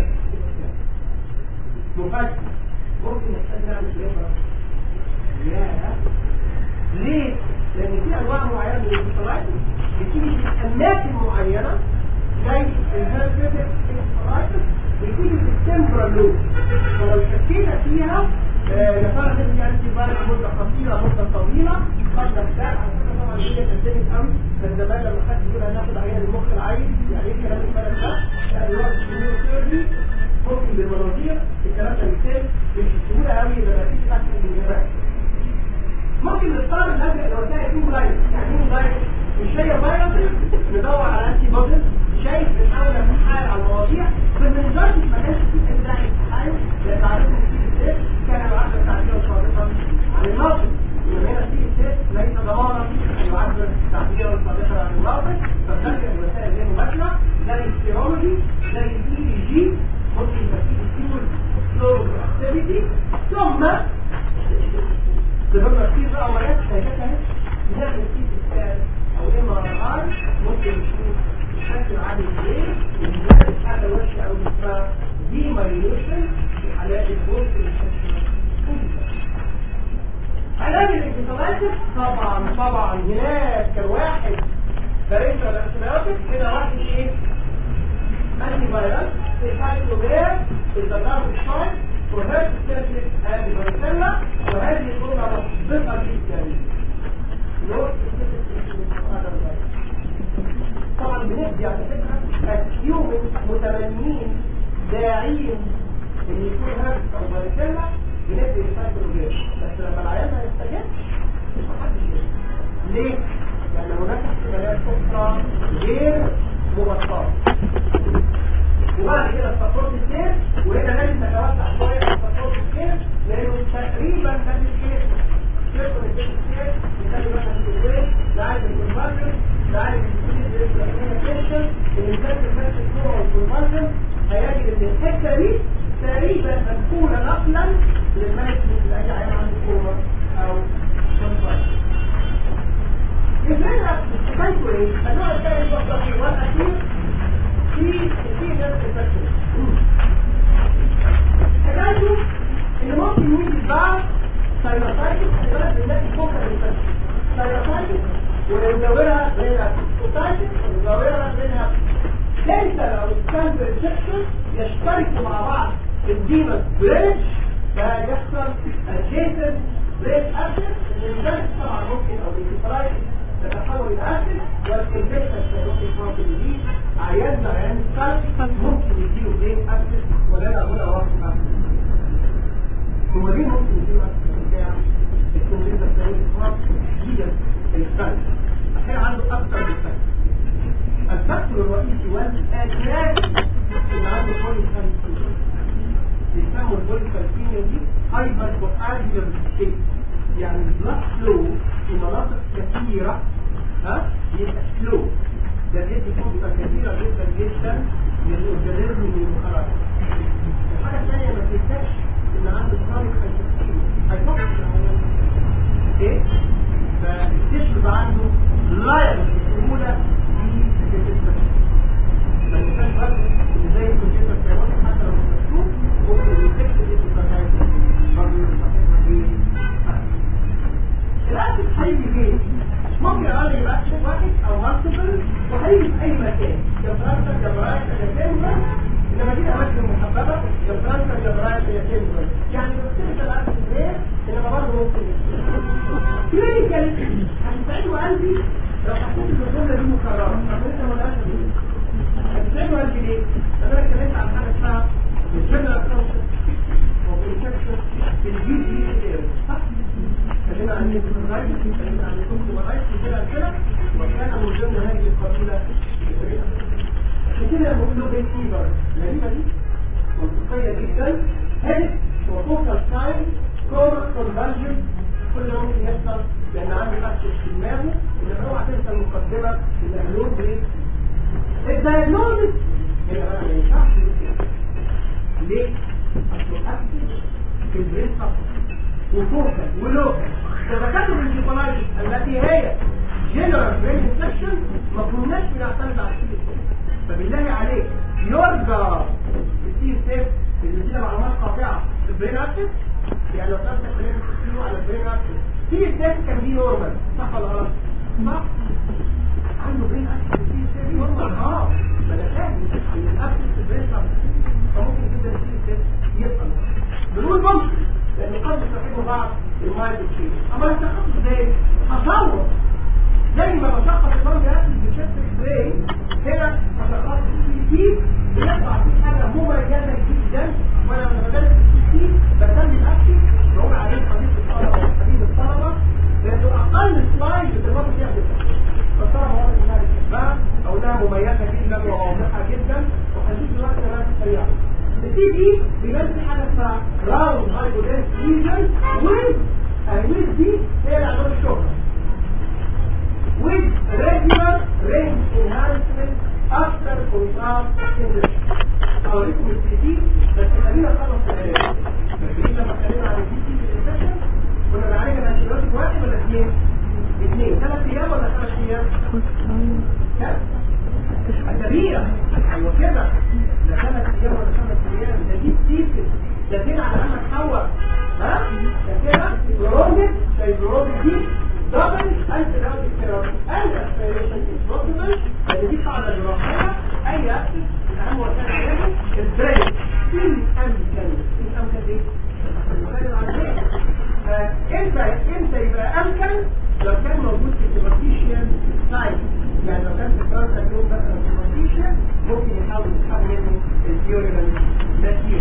مفاجأة ممكن نحتاج نعمل ليبر ياه ليه؟ لأن في أنواع معينة من الانفلايتس بتيجي في أماكن معينة زي الهيربيتك انفلايتس بتيجي في التمبرال لوب فلو شكينا فيها يا ترى تدي انتي فايروس مده قصيره مده طويله قد تحتاج على فكره طبعا هي قدمت قوي كان زمان لما خدت يقول هناخد عينه المخ العين يعني ايه الكلام الفارغ ده؟ يعني يقعد الشهور سيرجي ممكن بالمناظير الكلام ده بيتم مش بسهوله قوي لما تيجي تحت الجراح ممكن نختار الازرق لو تلاقي فيه لايت يعني ايه لايت مش هي فيروس ندور على انتي بوديز شايف بنحاول نتحايل على المواضيع فالمنظار مش ما كانش فيه ابداع التحايل لان عارفين في كان العشر تعبيرا صادقا عن الناطق ومن هنا في الست ليس ضمانا ان يعبر تعبيرا صادقا عن الناطق فالذات دي ثم تبقى كتير بقى عمليات شركات اهي بنعمل فيه سكان او ام ار اي ممكن نشوف الشكل عامل ازاي وبنعمل حاجه وحشه قوي اسمها دي مايليشن في حالات البوست علاج الانفصالات طبعا طبعا هناك كان واحد بريد الانتبيوتيك هنا واحد ايه انتي فيروس الفايتوبير الدكار الشاي وهذه السيرفيس هذه الفيروسيلا وهذه الجمله مصدقه جدا نوت طبعا بندي على فكره الهيومن متمنين داعين ان يكون هذا او فيروسيلا بندي الفايتوبير بس لما العيان ما يستجبش محدش يستجيب. ليه؟ لان هناك احتمالات اخرى غير مباشره وبعد كده السبورت الكير وهنا لازم نتوسع شويه في السبورت الكير لانه تقريبا ده الكير شركه الكير الكير بتعمل مثلا في الويت نعالج الكونفرجن نعالج الكونفرجن الانسان الماسك الكوره والكونفرجن هيجد ان الحته دي تقريبا منقوله نقلا للماسك اللي اي عيان عنده كوره او كونفرجن الفكره بتاعته ايه؟ النوع الثاني والأخير والاخير في في نفس الفكرة حكايته ان ممكن يجي بعض سيروسايتس خلال بنلاقي فوق الفكرة سيروسايتس وندورها بينها سيروسايتس وندورها بينها ليس لو كان بالشكل يشتركوا مع بعض في الديمة بريدج فيحصل adjacent بريد اكشن الانسان طبعا ممكن او الانفرايتس تتحول الى اسيد والانفكشن ممكن ممكن يجي عيان عيان القلب ممكن يجيله بريك اسيد ولا لا ولا واحد اسيد هو ليه ممكن يجيله اسيد بتاع الكمبيوتر الثاني خاص جدا القلب عشان عنده اكثر من فاكتور الفاكتور الرئيسي والاساسي اللي عنده بوليسالفينيا بيسموا البوليسالفينيا دي هايبر كواديولر ستيت يعني البلاد فلو في مناطق كثيرة ها يبقى فلو ده بيدي فرصة كبيرة جدا جدا للأورجانيزم من الخلايا الحاجة الثانية ما تنساش إن عنده كرونيك هايبوكسيميا هيفكر إيه؟ فالجسم بقى عنده لايق بسهولة في الجسم ما ننساش برضه إن زي الكمبيوتر الكيروسي حتى لو مش مكتوب ممكن يفكر الجسم برضه يستحقها إيه؟ الأكل هيجي فين؟ ممكن اقول يبقى اكل واحد او مالتيبل وهيجي في اي مكان يا فرنسا يا برايتا يا كندا انما دي اماكن محببه يا فرنسا يا برايتا يا كندا يعني لو كنت الاكل غير انما برضه ممكن كلينيكال هتساعده قلبي لو حسيت ان الجمله دي مكرره طب انت ملهاش هتساعده قلبي ليه؟ لان انا اتكلمت عن حاجه اسمها الجنرال كونسبت وبالكبسه في الجي دي صح؟ اتكلمنا عن الرايت اتكلمنا عن الكتب والرايت كده كده وكان من ضمن هذه القبيله عشان كده بقول له بيت فيبر الغريبه دي منطقيه جدا هيلث وفوكال ساين كوما كونفرجن كل ده ممكن يحصل لان عنده اكسس في دماغه ان اوعى تنسى المقدمه الدايجنوز ايه؟ الدايجنوز هي بقى ما ينفعش ليه؟ اصله اكسس في البرين وفوكال ولوكال فدكاتره الانسيفالايتس التي هي جنرال برين انفكشن ما كناش بنعتمد على السي فبالله عليك يرجى السي سيف اللي فيها معلومات قاطعه في البرين اكسس يعني لو كانت تكلمه تسيره على البرين اكسس سي سيف كان دي نورمال صح ولا غلط؟ صح؟ عنده برين اكسس سي سيف نورمال اه ما انا فاهم ان الاكسس في البرين اكسس فممكن جدا السي سيف يبقى بنقول ممكن لان قد يستخدموا بعض المايك تشيل اما يستخدموا ازاي هصور زي ما بشخص المرض ياكل بشكل ازاي هنا بشخص السي تي بيطلع في حاجه مميزه جدا وانا لما بدرس السي تي بسمي نفسي بقول عليه حديث الطلبه وحديث الطلبه لانه اقل سلايد بتبقى فيها فالطلبه واضح انها بتحبها او انها مميزه جدا وواضحه جدا وهنشوف دلوقتي كمان سريعا السي دي بيبان في حاجه اسمها راوند هايبودنس ليجن ويز الويز دي هي اللي عندهم الشهره with regular range enhancement after contrast injection. هوريكم السي دي بس خلينا نخلص العلاج فاكرين لما اتكلمنا عن الدي سي انفكشن كنا بنعالجها بانتيبيوتيك واحد ولا اثنين؟ اثنين ثلاث ايام ولا خمس ايام؟ كام؟ كبيرة ايوه كده ده ثلاث ايام ولا خمس ايام ده دي سيكل ده كده على لما تحور ها ده كده بروجيت زي بروجيت دي دبل انت داوت ثيرابي اي اسبيريشن بوسيبل لان دي قاعده جراحيه اي اكسس اهم وسائل العلاج البريك ان امكن ان امكن ايه؟ المكان العادي فامتى امتى يبقى امكن لو كان موجود في السوبرفيشال سايت يعني لو كان في الفرنسا اليوم مثلا سوبرفيشال ممكن يحاول يسحب منه الفيورينال ماتيريال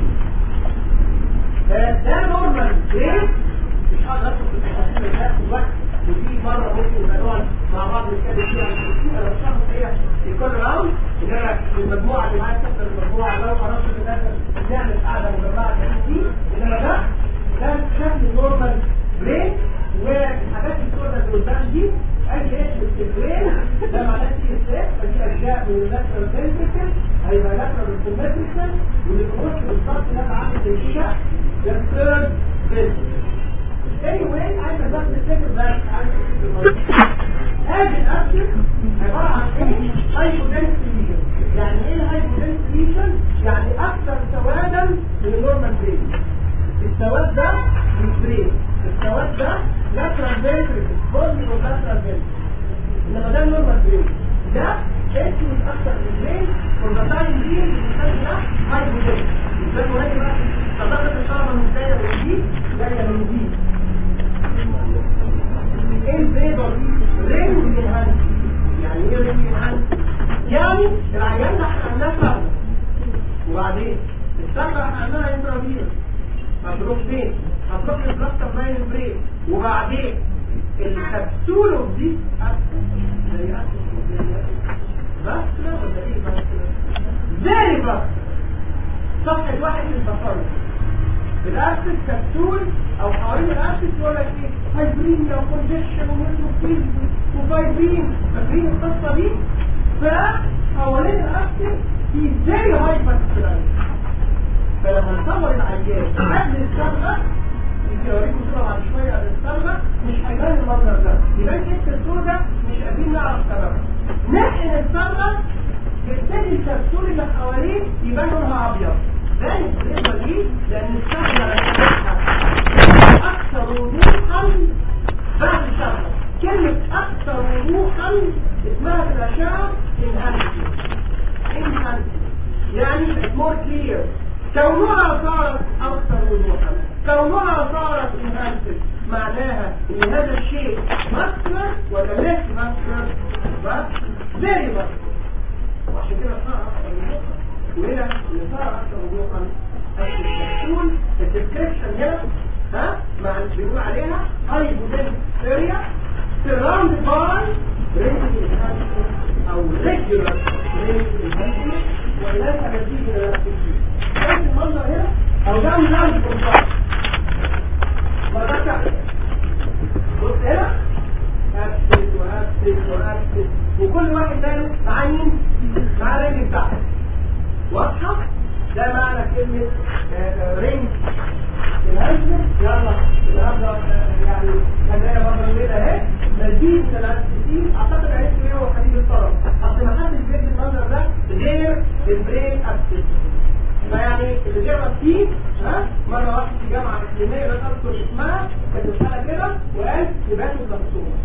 ده نورمال بريك مش هقدر ادخل في التفاصيل ده في الوقت ودي مره ممكن نبقى نقعد مع بعض نتكلم فيها عن التفاصيل انا مش هاخد هي في كل راوند انما المجموعه اللي معايا تكسر المجموعه لو قررت في الاخر نعمل قاعده مجمعه دي انما ده ده شكل نورمال بريك والحاجات السوداء اللي قدام دي اي اسم في البرين ده معناه سي اس اف فدي اجزاء من اللاترال فنتريكل هيبقى لاترال سيمتريكل واللي بيخش بالظبط ده عامل زي الشق ده الثيرد فنتريكل anyway عايز بس تفتكر بس عايز تفتكر هذه الاكشن عباره عن ايه؟ هايبودنس ليجن يعني ايه هايبودنس ليجن؟ يعني اكثر سوادا من النورمال برين السواد ده مش برين السواد ده لاترال فنتريكل بولي ولاترال فنتريكل انما ده النورمال برين ده اسود اكثر من البرين والبتاين دي بنسمي ده هايبودنس زي ما قلنا بقى صداقه الشرطه من جايه من دي جايه من دي ايه البيضه دي؟ رينج الهند يعني ايه رينج الهند؟ يعني العيان ده احنا عملناه فرد وبعدين السفر احنا عملناها انترافيروس هتروح فين؟ هتروح للبلاستر ماين بريك وبعدين الكبسول اوف دي زي باسكلا ولا ايه باسكلا؟ زي باسكلا صفحة واحد في البصري الاسس كبسول او حوالين الاسس يقول لك ايه هايبرين او كونجكشن وميتروفيل وفايبرين فاكرين القصه دي فحوالين الاسس في زي هايبر فلما نصور العيان قبل الصبغه يمكن اوريكم صوره بعد شويه قبل الصبغه مش هيبان المنظر ده يبان حته الصوره مش قادرين نعرف سببها نحن الصبغه يبتدي الكبسول اللي حواليه يبان لونها ابيض زي الصبغه دي لان الصبغه اكثر وضوحا بعد الصبغه كلمه اكثر وضوحا اسمها في الاشعه انهانسمنت انهانسمنت يعني مور كلير كونها صارت أكثر وضوحا كونها صارت انهانسد معناها ان هذا الشيء مصدر ولا ليس مصدر بس زي مصدر وعشان كده صار أكثر وضوحا وهنا اللي صار أكثر وضوحا الكبسول الديسكريبشن هنا ها مع بيقول عليها هايبودنس اريا surrounded by radiant enhancement او regular radiant enhancement وليس نتيجة للاكتيفيتي شايف المنظر هنا او ده مجال الكونتاكت مرة بص هنا ابسط وابسط وابسط وكل واحد ده مع مين؟ مع الرجل بتاعته واضحة؟ ده معنى كلمة رينج الهزم يلا النهارده يعني هدايا بره الليل اهي مزيد من الاسيتين اعتقد عرفت ايه هو حديد الطرف اصل ما حدش بيدي المنظر ده غير البرين اسيد فيعني اللي جاب فيه ها مره واحده في جامعه اكاديميه لا اذكر اسمها كانت مساله كده وقال يباتوا لابسومه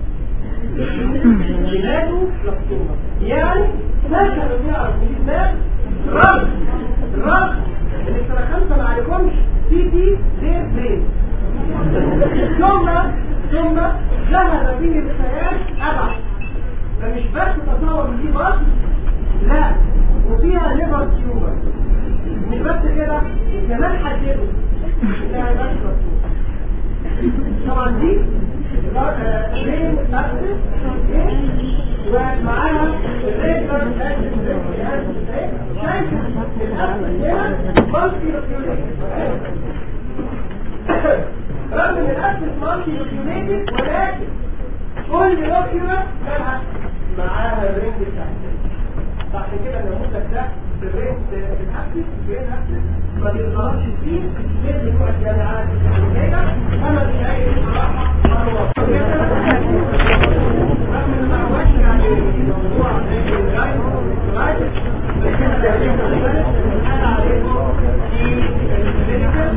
يباتوا لابسومه يعني ناس كانوا بيعرفوا دي ناس رغم رغم ان السنه خمسه ما عليكمش تي تي غير برين ثم ثم ذهب به الخيال ابعد فمش بس تصور ان دي بطن لا وفيها ليفر تيومر مش بس كده وكمان حددوا انها بس مكتوب طبعا دي رين اكسس ومعاها الريكتر اكسس شايف الاكسس هنا مالتي رغم ان الاكسس مالتي ريكيوليتد ولكن كل لوكيولا لها معاها الرينج بتاعتها عشان كده النموذج ده الريت بتحسس البرين اكسس ما بيظهرش فيه غير بتوع الجامعات الامريكيه انا مش عايز بصراحه مروه رغم ان ما هوش يعني موضوع زي الرايت رايت بس انا بقول عليكم في الميديكال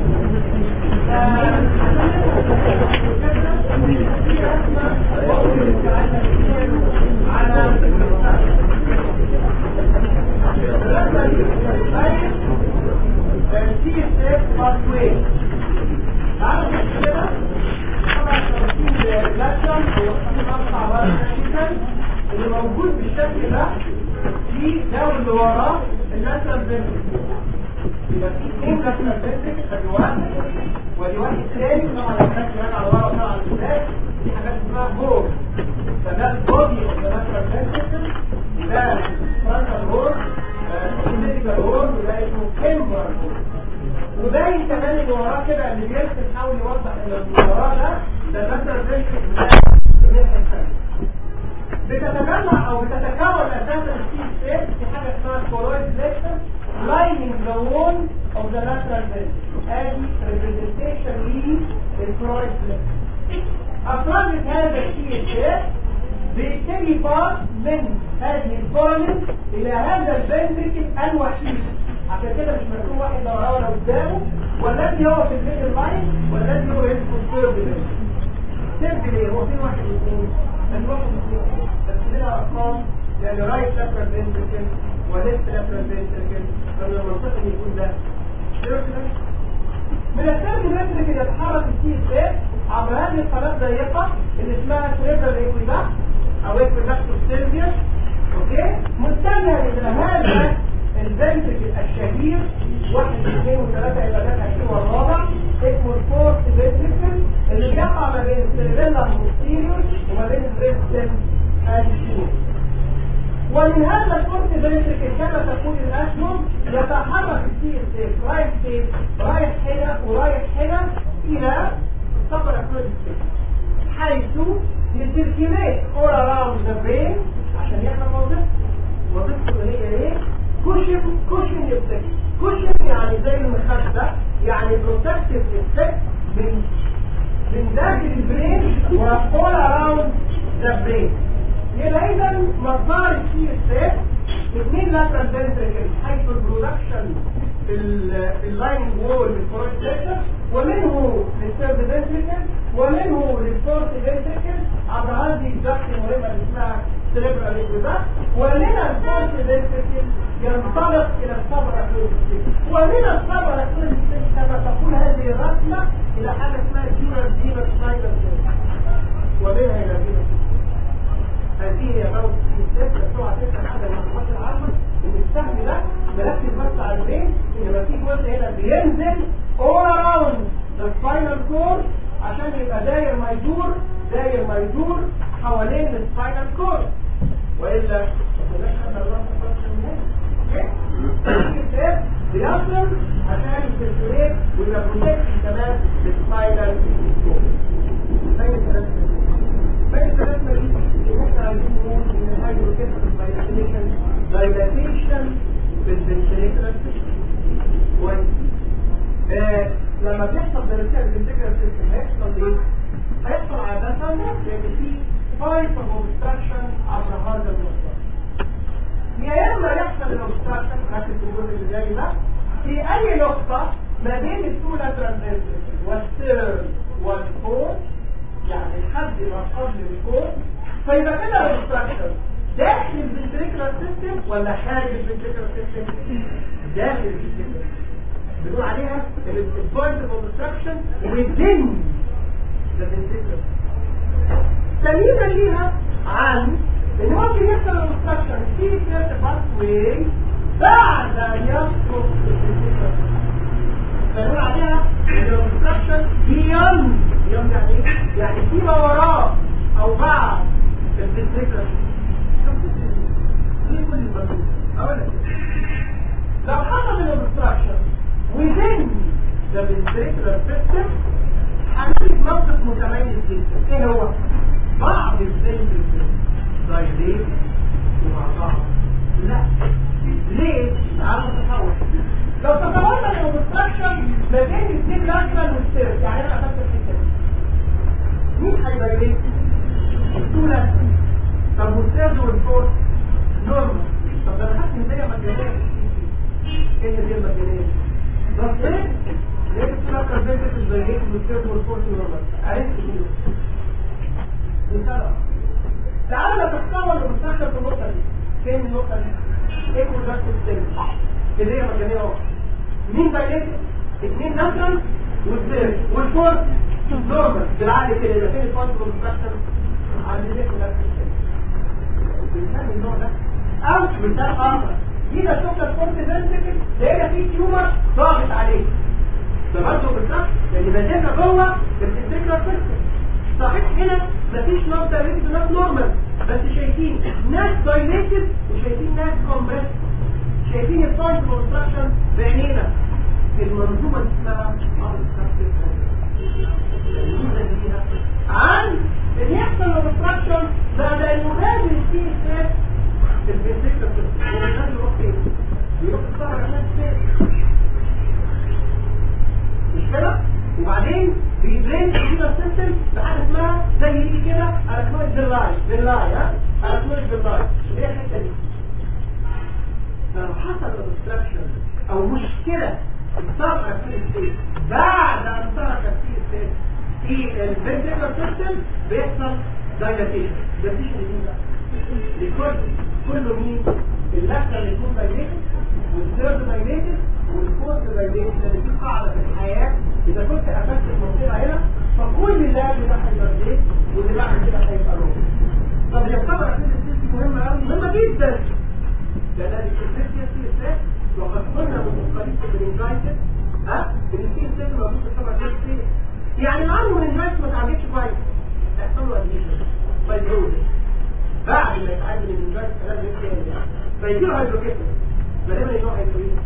اللي موجود بالشكل ده في ده اللي وراه الناتشرال فينتكل يبقى في اثنين ناتشرال فينتكل ادي واحد ودي واحد تاني طبعا الحاجات اللي على ورا طبعا ازاي في حاجات اسمها بور فده البودي اوف ذا ناتشرال فينتكل وده فرانتال هورن فيزيكال هورن وده اسمه كيمبر وباين كمان اللي وراه كده اللي بيرسم حاول يوضح ان اللي وراه ده ده الناتشرال فينتكل بتاع الناحيه الثانيه بتتجمع او بتتكون اساسا في ستيت في حاجه اسمها الكورويد فليكشن لايننج ذا وول اوف ذا لاترال فينتكل ادي ريبريزنتيشن للكورويد فليكشن افراد هذا الشيء ستيت بيبتدي باس من هذه الفورامين الى هذا الفنتركل الوحيد عشان كده مش مكتوب واحد لا وراه ولا قدامه والذي هو في الميدل لاين والذي هو اسمه الثيرد لاين سيرد ليه هو في واحد واثنين بس واحد واثنين بس لنا ارقام يعني رايت لاترال فنتركل وليفت لاترال فنتركل فمن المنطقي يكون ده ثيرد لاين من الثيرد فنتركل يتحرك السي اس عبر هذه القناه الضيقه اللي اسمها سريبرال ايكويداكت او ايكويداكت سيرفيس اوكي متجه الى هذا الفنتركل الشهير واحد اثنين وثلاثه الى ثلاثه اثنين والرابع اسمه الفورث فنتركل اللي بيقع ما بين السيربيلا بوستيريور وما بين الريستم انتيريور ومن هذا الفورث فنتركل كما تقول الاسهم يتحرك السي اس اف رايح فين رايح هنا ورايح هنا الى الصبر حيث يسيركيليت all around the brain عشان يعمل وظيفته وظيفته اللي هي ايه كوشن كوشن افكت كوشن يعني زي المخدة يعني بروتكتيف افكت من من داخل البرين و all around the brain يبقى اذا مقدار السي اس اف اثنين لاترال فنتريكل حيث البرودكشن في اللاين وول للكورونيك سيكتور ومنه للثيرد فنتريكل ومنه للفورث فنتريكل عبر هذه الضغط المهمه اللي اسمها سيريبرال اكويداكت ومن الفورث فنتريكل ينطلق الى الصبر ومن الصبر كما تقول هذه الرسمه الى حاجه اسمها جينر جينر سايدر ومنها الى جينر هذه هي موت في السبب بس اوعى تفهم حاجه من المعلومات العامه ان السهم ده مركز بس على البين ان ما في جزء هنا بينزل all around the spinal cord عشان يبقى داير ما يدور داير ما يدور حوالين السباينال كورد والا ما كناش خدنا الرقم اوكي بيصل عشان يسيركوليت ويبقى بروتكشن كمان للسباينال كورد زي الكلام باقي الثلاث دي ان احنا عايزين نقول ان حاجه بتحصل دايلاتيشن دايلاتيشن بالفنتريكولار سيستم كويس آه لما بيحصل دايلاتيشن بالفنتريكولار سيستم هيحصل ايه؟ هيحصل عادة لان في بايب اوبستراكشن عبر هذا المسار يا اما يحصل الاوبستراكشن ركز في الجزء اللي جاي ده في اي نقطة ما بين التو لاترال فنتريكل والثيرد والفورث يعني لحد ما قبل الكون فيبقى كده الاوبستراكشن داخل الفنتريكولار سيستم ولا خارج الفنتريكولار سيستم داخل الفنتريكولار بنقول عليها البوينت اوف اوبستراكشن within the ventricular تمييزا ليها عن ان ممكن يحصل اوبستراكشن في سيرت باث واي بعد ان يسقط الفنتريكولار بنقول عليها الاوبستراكشن beyond beyond يعني ايه؟ يعني فيما وراء او بعد الفنتريكولار ليه كل الموجود؟ اقول لك لو حصل الاوبستراكشن within the ventricular system هنجد موقف متميز جدا ايه هو؟ بعض الفنتريكل دايليت ومع بعض لا ليه؟ تعال هاي دايركت الأولى طب والثالث والفورث نورمال طب ده انا حاسس ان هي مجانيه ايه اللي هي مجانيه بس ايه ليه بتقول لك البنت في الدايركت والثالث والفورث نورمال عرفت ايه بسبب تعالى تتصور اللي بتدخل في النقطه دي فين النقطه دي ايه كونتاكت السيل كده هي مجانيه اهو مين دايركت اثنين ناترال والثيرد والفورث نورمال بالعقل كده يبقى فين الفورث والبروتكشن عند ايه كونتاكت السيل بنسمي النوع ده او مثال اخر جينا شفنا الفورث فيرتيكل لقينا فيه تيومر ضاغط عليه ده برضه بالظبط لان مزيكا جوه الفكره سيستم صحيح هنا مفيش نوع دايركت ناس نورمال بس شايفين ناس دايليتد وشايفين ناس كومبريس شايفين الفايت كونستراكشن بعينينا المنظومه دي اسمها عن ان يحصل اوبستراكشن بعد ان يغادر السي اس الفنتريكل سيستم هو ده يروح فين؟ بيروح الصحراء الناس فين؟ مش كده؟ وبعدين بيدرين كده السيستم بحاجه اسمها زي دي كده اركنويد باللاي باللاي ها اركنويد باللاي ايه الحته دي لو حصل اوبستراكشن او مشكله اتصرف في السيستم بعد ان ترك في السيستم في الفنتريكل سيستم بيحصل دايلاتيشن دايلاتيشن مين بقى؟ لكل كله مين؟ اللفه اللي يكون دايلاتد والثيرد دايلاتد والفورث دايلاتد لان في قاعده في الحياه اذا كنت قفلت المنطقه هنا فكل ده ده هيبقى زيت واللي بعد كده هيبقى روح طب يعتبر اساس السيستم مهمه قوي مهمه جدا لان السيستم في السيستم وقد كنا متقلين في الانجايتد ها ان السيستم موجود في الطبقه الثالثه يعني العمر من الناس ما تعالجش كويس هيحصل له ادميشن فايبروزس بعد ما يتعالج من الانجايتد كلام غير يعني فيجي له هيدروكيتس غالبا النوع هيدروكيتس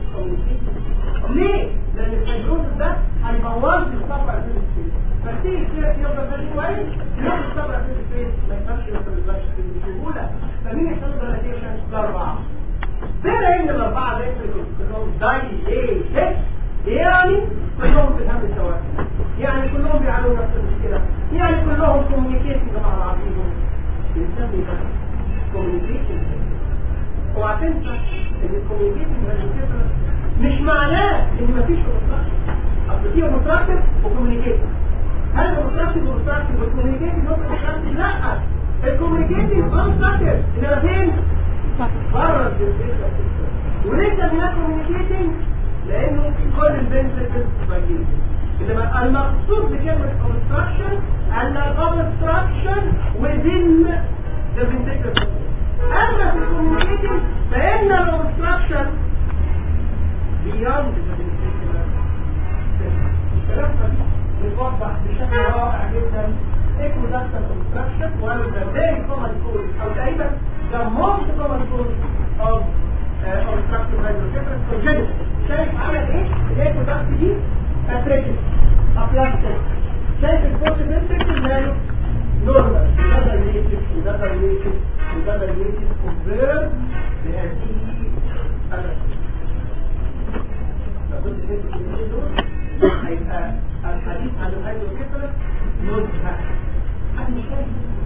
ليه؟ لان الفيبروز ده هيبوظ لي الطبقه الفيزيكيه فتيجي كده يفضل ماشي كويس يروح الطبقه الفيزيكيه ما يقدرش يوصل للبشر بسهوله فمين يحصل له راديشن؟ الاربعه بما ان الاربعه ده كلهم دايليتد يعني كلهم في الهم سواء يعني كلهم بيعانوا نفس المشكله يعني كلهم كوميونيكيشن مع بعضهم بنسمي ده كوميونيكيشن اوعى تنسى ان الكوميونيكيشن مش معناه ان مفيش اوبستراكشن اصل في اوبستراكشن وكوميونيكيشن هل الاوبستراكشن والاوبستراكشن والكوميونيكيشن هو اوبستراكشن لا الكوميونيكيشن اوبستراكشن انما فين بره الفيزيكال ولسه بناء كوميونيكيشن لانه كل البنسكس بايدين انما المقصود بكلمه اوبستراكشن ان الاوبستراكشن within the ventricular system اما في الكوميونيكيشن فان الاوبستراكشن beyond the ventricular system الكلام ده بيوضح بشكل رائع جدا equilateral obstruction one of the very common cause او تقريبا the most common cause of uh, obstructive hydrocephalus congenital شايف عمل ايه؟ الايكوداكت دي اتريتد ابلاستيك شايف الفوت فينتريكل ماله نورمال وده دايليتد وده دايليتد وده دايليتد اوبزيرف بهذه الرسمه لو كنت شايف الاثنين دول هيبقى الحديث عن الهيدروكيفالس نزهه حد مش فاهم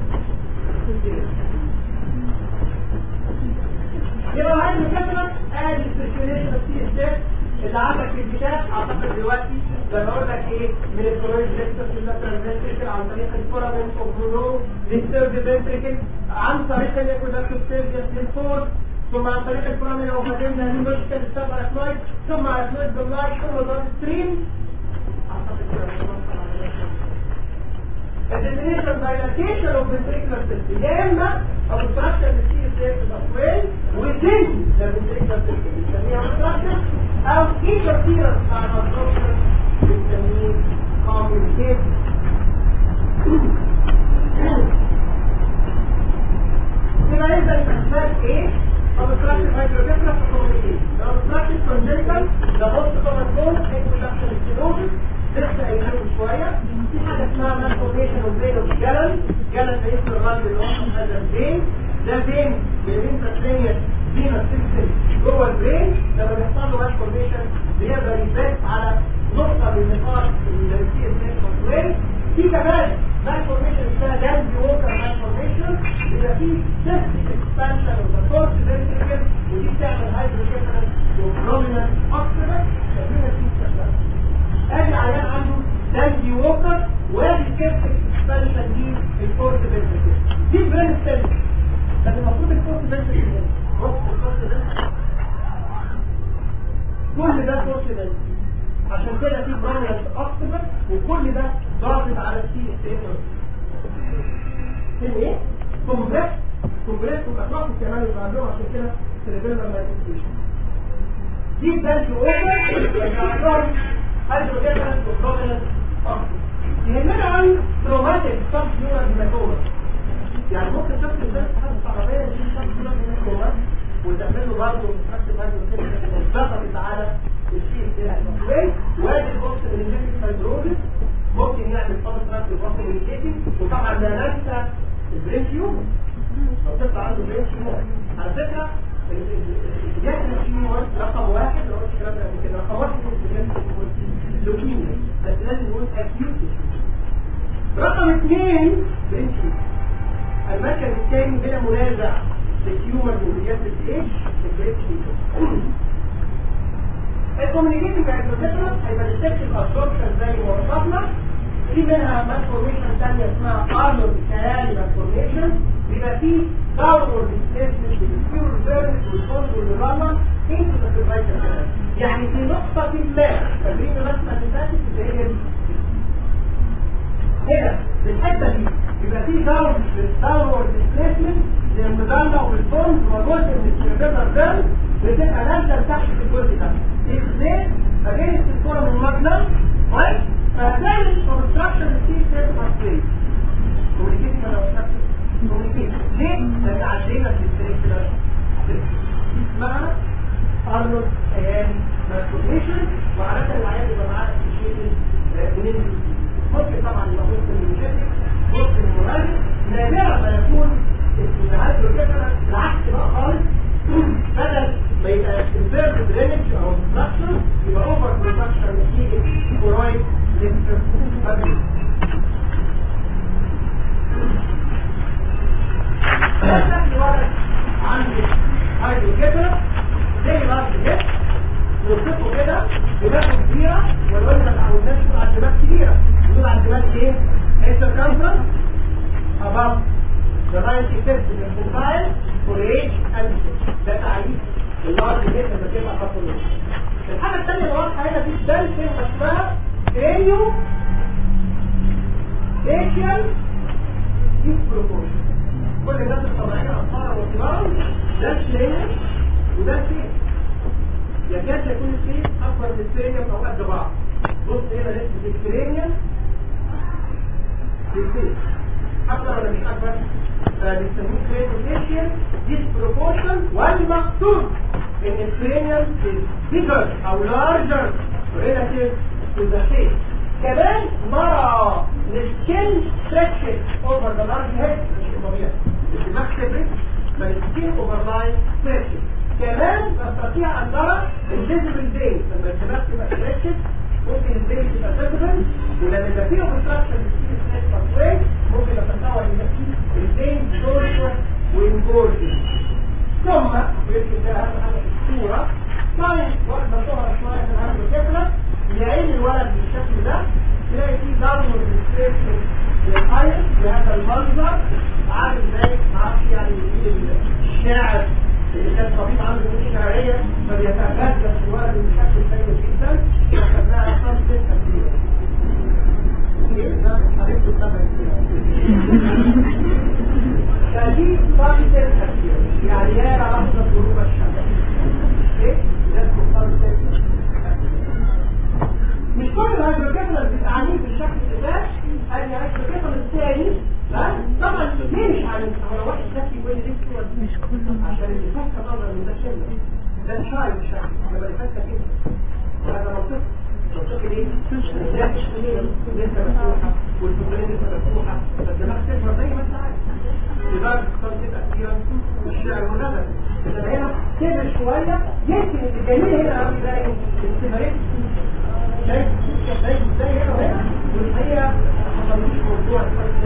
يبقى الهيدروكيفالس ادي السيركيوليشن اوف سي اس اللي عندك في الكتاب اعتقد دلوقتي لما اقول لك ايه من الكلويد ليكتس لللاترال فنتريكل عن طريق الفورامنت اوف برونو للثيرد فنتريكل عن طريق الاكوداكتوس سيرجيس للفورد ثم عن طريق الفورامين او فاجينا للمشكل السبب الاكنويد ثم الاكنويد باللايت ثم دور ستريم اعتقد كده الديفينيشن دايلاتيشن اوف ventricular system يا اما obstruction للسي اس اس pathway within the ventricular system بنسميها obstruction او interference مع absorption بنسميه communication يبقى اذا الاسباب ايه؟ obstructive hydrocephalus communication the obstructive congenital the most common cause introduction stenosis لسه قايلين شويه في حاجه اسمها مالفورميشن اوف فين اوف جلن جلن ده اسم الرمل اللي هو هذا الفين ده فين من الثانيه فينا سيستم جوه البرين لما بيحصل له مالفورميشن بيقدر يبات على نقطه من نقاط السي اس اس في كمان مالفورميشن اسمها دانبي ووكر مالفورميشن يبقى فيه سيستم اكسبانشن اوف ذا فورس فيرتيكال ودي بتعمل هايدروكيفالنس وبرومينانت اوكسيدنت شايفين الفيتشر ادي عيان عنده دانبي ووكر وادي سيستم اكسبانشن دي الفورس فيرتيكال دي برين ستيل لكن المفروض الفورس فيرتيكال بص الفورس فيرتيكال كل ده فورس فيرتيكال عشان كده في برومينانت اوكسيدنت وكل ده ضاغط على السي ستيتور ايه كومبريس كومبريس والاطراف كمان اللي عندهم عشان كده سيريبيلر مانيفستيشن دي بانش اوفر اللي عندهم هايدروجينال وبرومينانت يهمنا قوي تروماتيك سب نيورال هيماتوما يعني ممكن شخص يدرس حاجه عربيه دي سب نيورال هيماتوما وتعمل له برضه مستقبل هايدروجينال ضغطت على السي ستيتور وادي البوست الانجكتيف فايبروزيس ممكن يعمل فضل تراك للبطن والجيتي وطبعا لا ننسى البرين تيومر لو طفل عنده برين تيومر على فكره الجاكن تيومر رقم واحد لو قلت الكلام ده قبل كده رقم واحد في البرين تيومر لوكيميا بس لازم نقول اكيوت رقم اثنين برين تيومر المركز الثاني بلا منازع للتيومر والجاكن ايش البرين تيومر الكوميونيكيشن كاكتوتيترا هيبقى ديتكتيف ابسوربشن زي ما وصفنا في منها مالفورميشن ثانيه اسمها ارنولد كيالي مالفورميشن بيبقى فيه داونورد ديسبيسمنت بالسيرو فيرنس والفوند والراما انتو ذا سيرفايكال كمان يعني في نقطة ما تمرين الرسمة اللي فاتت اللي هي دي هنا في الحتة دي يبقى فيه داون داونورد ديسبيسمنت للمدلة والفوند وجزء من السيرفيكال فيرنس بتبقى نازلة تحت في الجزء ده اثنين اجينست الكرة من المبنى كويس فهتلاقي الكونستراكشن السي ستيت مصري كوميونيكيشن ولا obstruction؟ كوميونيكيشن ليه؟ لان عدينا في الستيت كده اسمها ارنولد ايام مالكوميشن وعادة العيال يبقى معاها اشياء منين ممكن طبعا يبقى ممكن ميوجيتك ممكن مغرب نادرا ما يكون الهيدروجيكال العكس بقى خالص بدل ما يبقى انفيرت درينج او obstruction يبقى اوفر برودكشن نتيجه كورويد ليستر فابريك ده ولد عنده هيدروجيكال زي راس جيت نوصفه كده دماغه كبيره والواد ما تعودناش نقول على الدماغ كبيره نقول على الدماغ ايه؟ انتركانسر above the 95th percentile for age and ده تعريف اللارج جدا لما تبقى خطوة الحاجة الثانية اللي واضحة هنا في دالفين اسمها كرينيو فيشيال ديسبروبورشن كل الناس الطبيعية أطفال وكبار ده الكرينيو وده الفين يكاد يكون الفين أكبر من الكرينيوم أو قد بعض بص هنا نسبة الكرينيوم في الفين أكبر ولا مش أكبر؟ بنسميه كرينيوفيشن ديسبروبورشن والمقصود ان الكرينيوم bigger او larger relative to the face كمان نرى السكين stretching over the large head مش الطبيعي الدماغ كبرت بل السكين overline stretching كمان نستطيع ان نرى الفيزيبل vein لما الدماغ تبقى stretched ممكن الفين تبقى visible ولما يبقى فيه obstruction للسكين ستريتش pathway ممكن نتصور ان في الفين دورشن وانجورجن ثم ويمكن ده اهم حاجه في الصوره ساينس واحده صوره شويه من هذا الكتله يعين الولد بالشكل ده تلاقي فيه داونورد ديسبيسمنت للايرس بهذا المنظر عامل زي معرفش يعني مين الشاعر اللي كان طبيب عنده مشكله شعريه فبيتغذى في الولد بشكل سيء جدا وخدناها خمس ست كتير فدي خمس ست كتير يعني يا لحظه غروب الشمس ايه؟ مش كل الهيدروكيفالر بيبقى عنيف بالشكل ده الهيدروكيفالر الثاني طبعا ليه مش عنيف هو واحد ذكي يقول لي ليه مش كله عشان اللي فك نظر من ده شله ده شاي مش لما اللي فك كده وهذا منطقي منطقي ليه؟ ده مش منين لسه مفتوحه والفضلين لسه مفتوحه فالدماغ تكبر زي ما انت عايز لذلك صارت تأثيرا الشعر والنبت إذا هنا كبر شوية يمكن الجميل هنا عم يلاقي استمرارية شايف شايف ازاي هنا وهنا والحقيقة ما حصلوش موضوع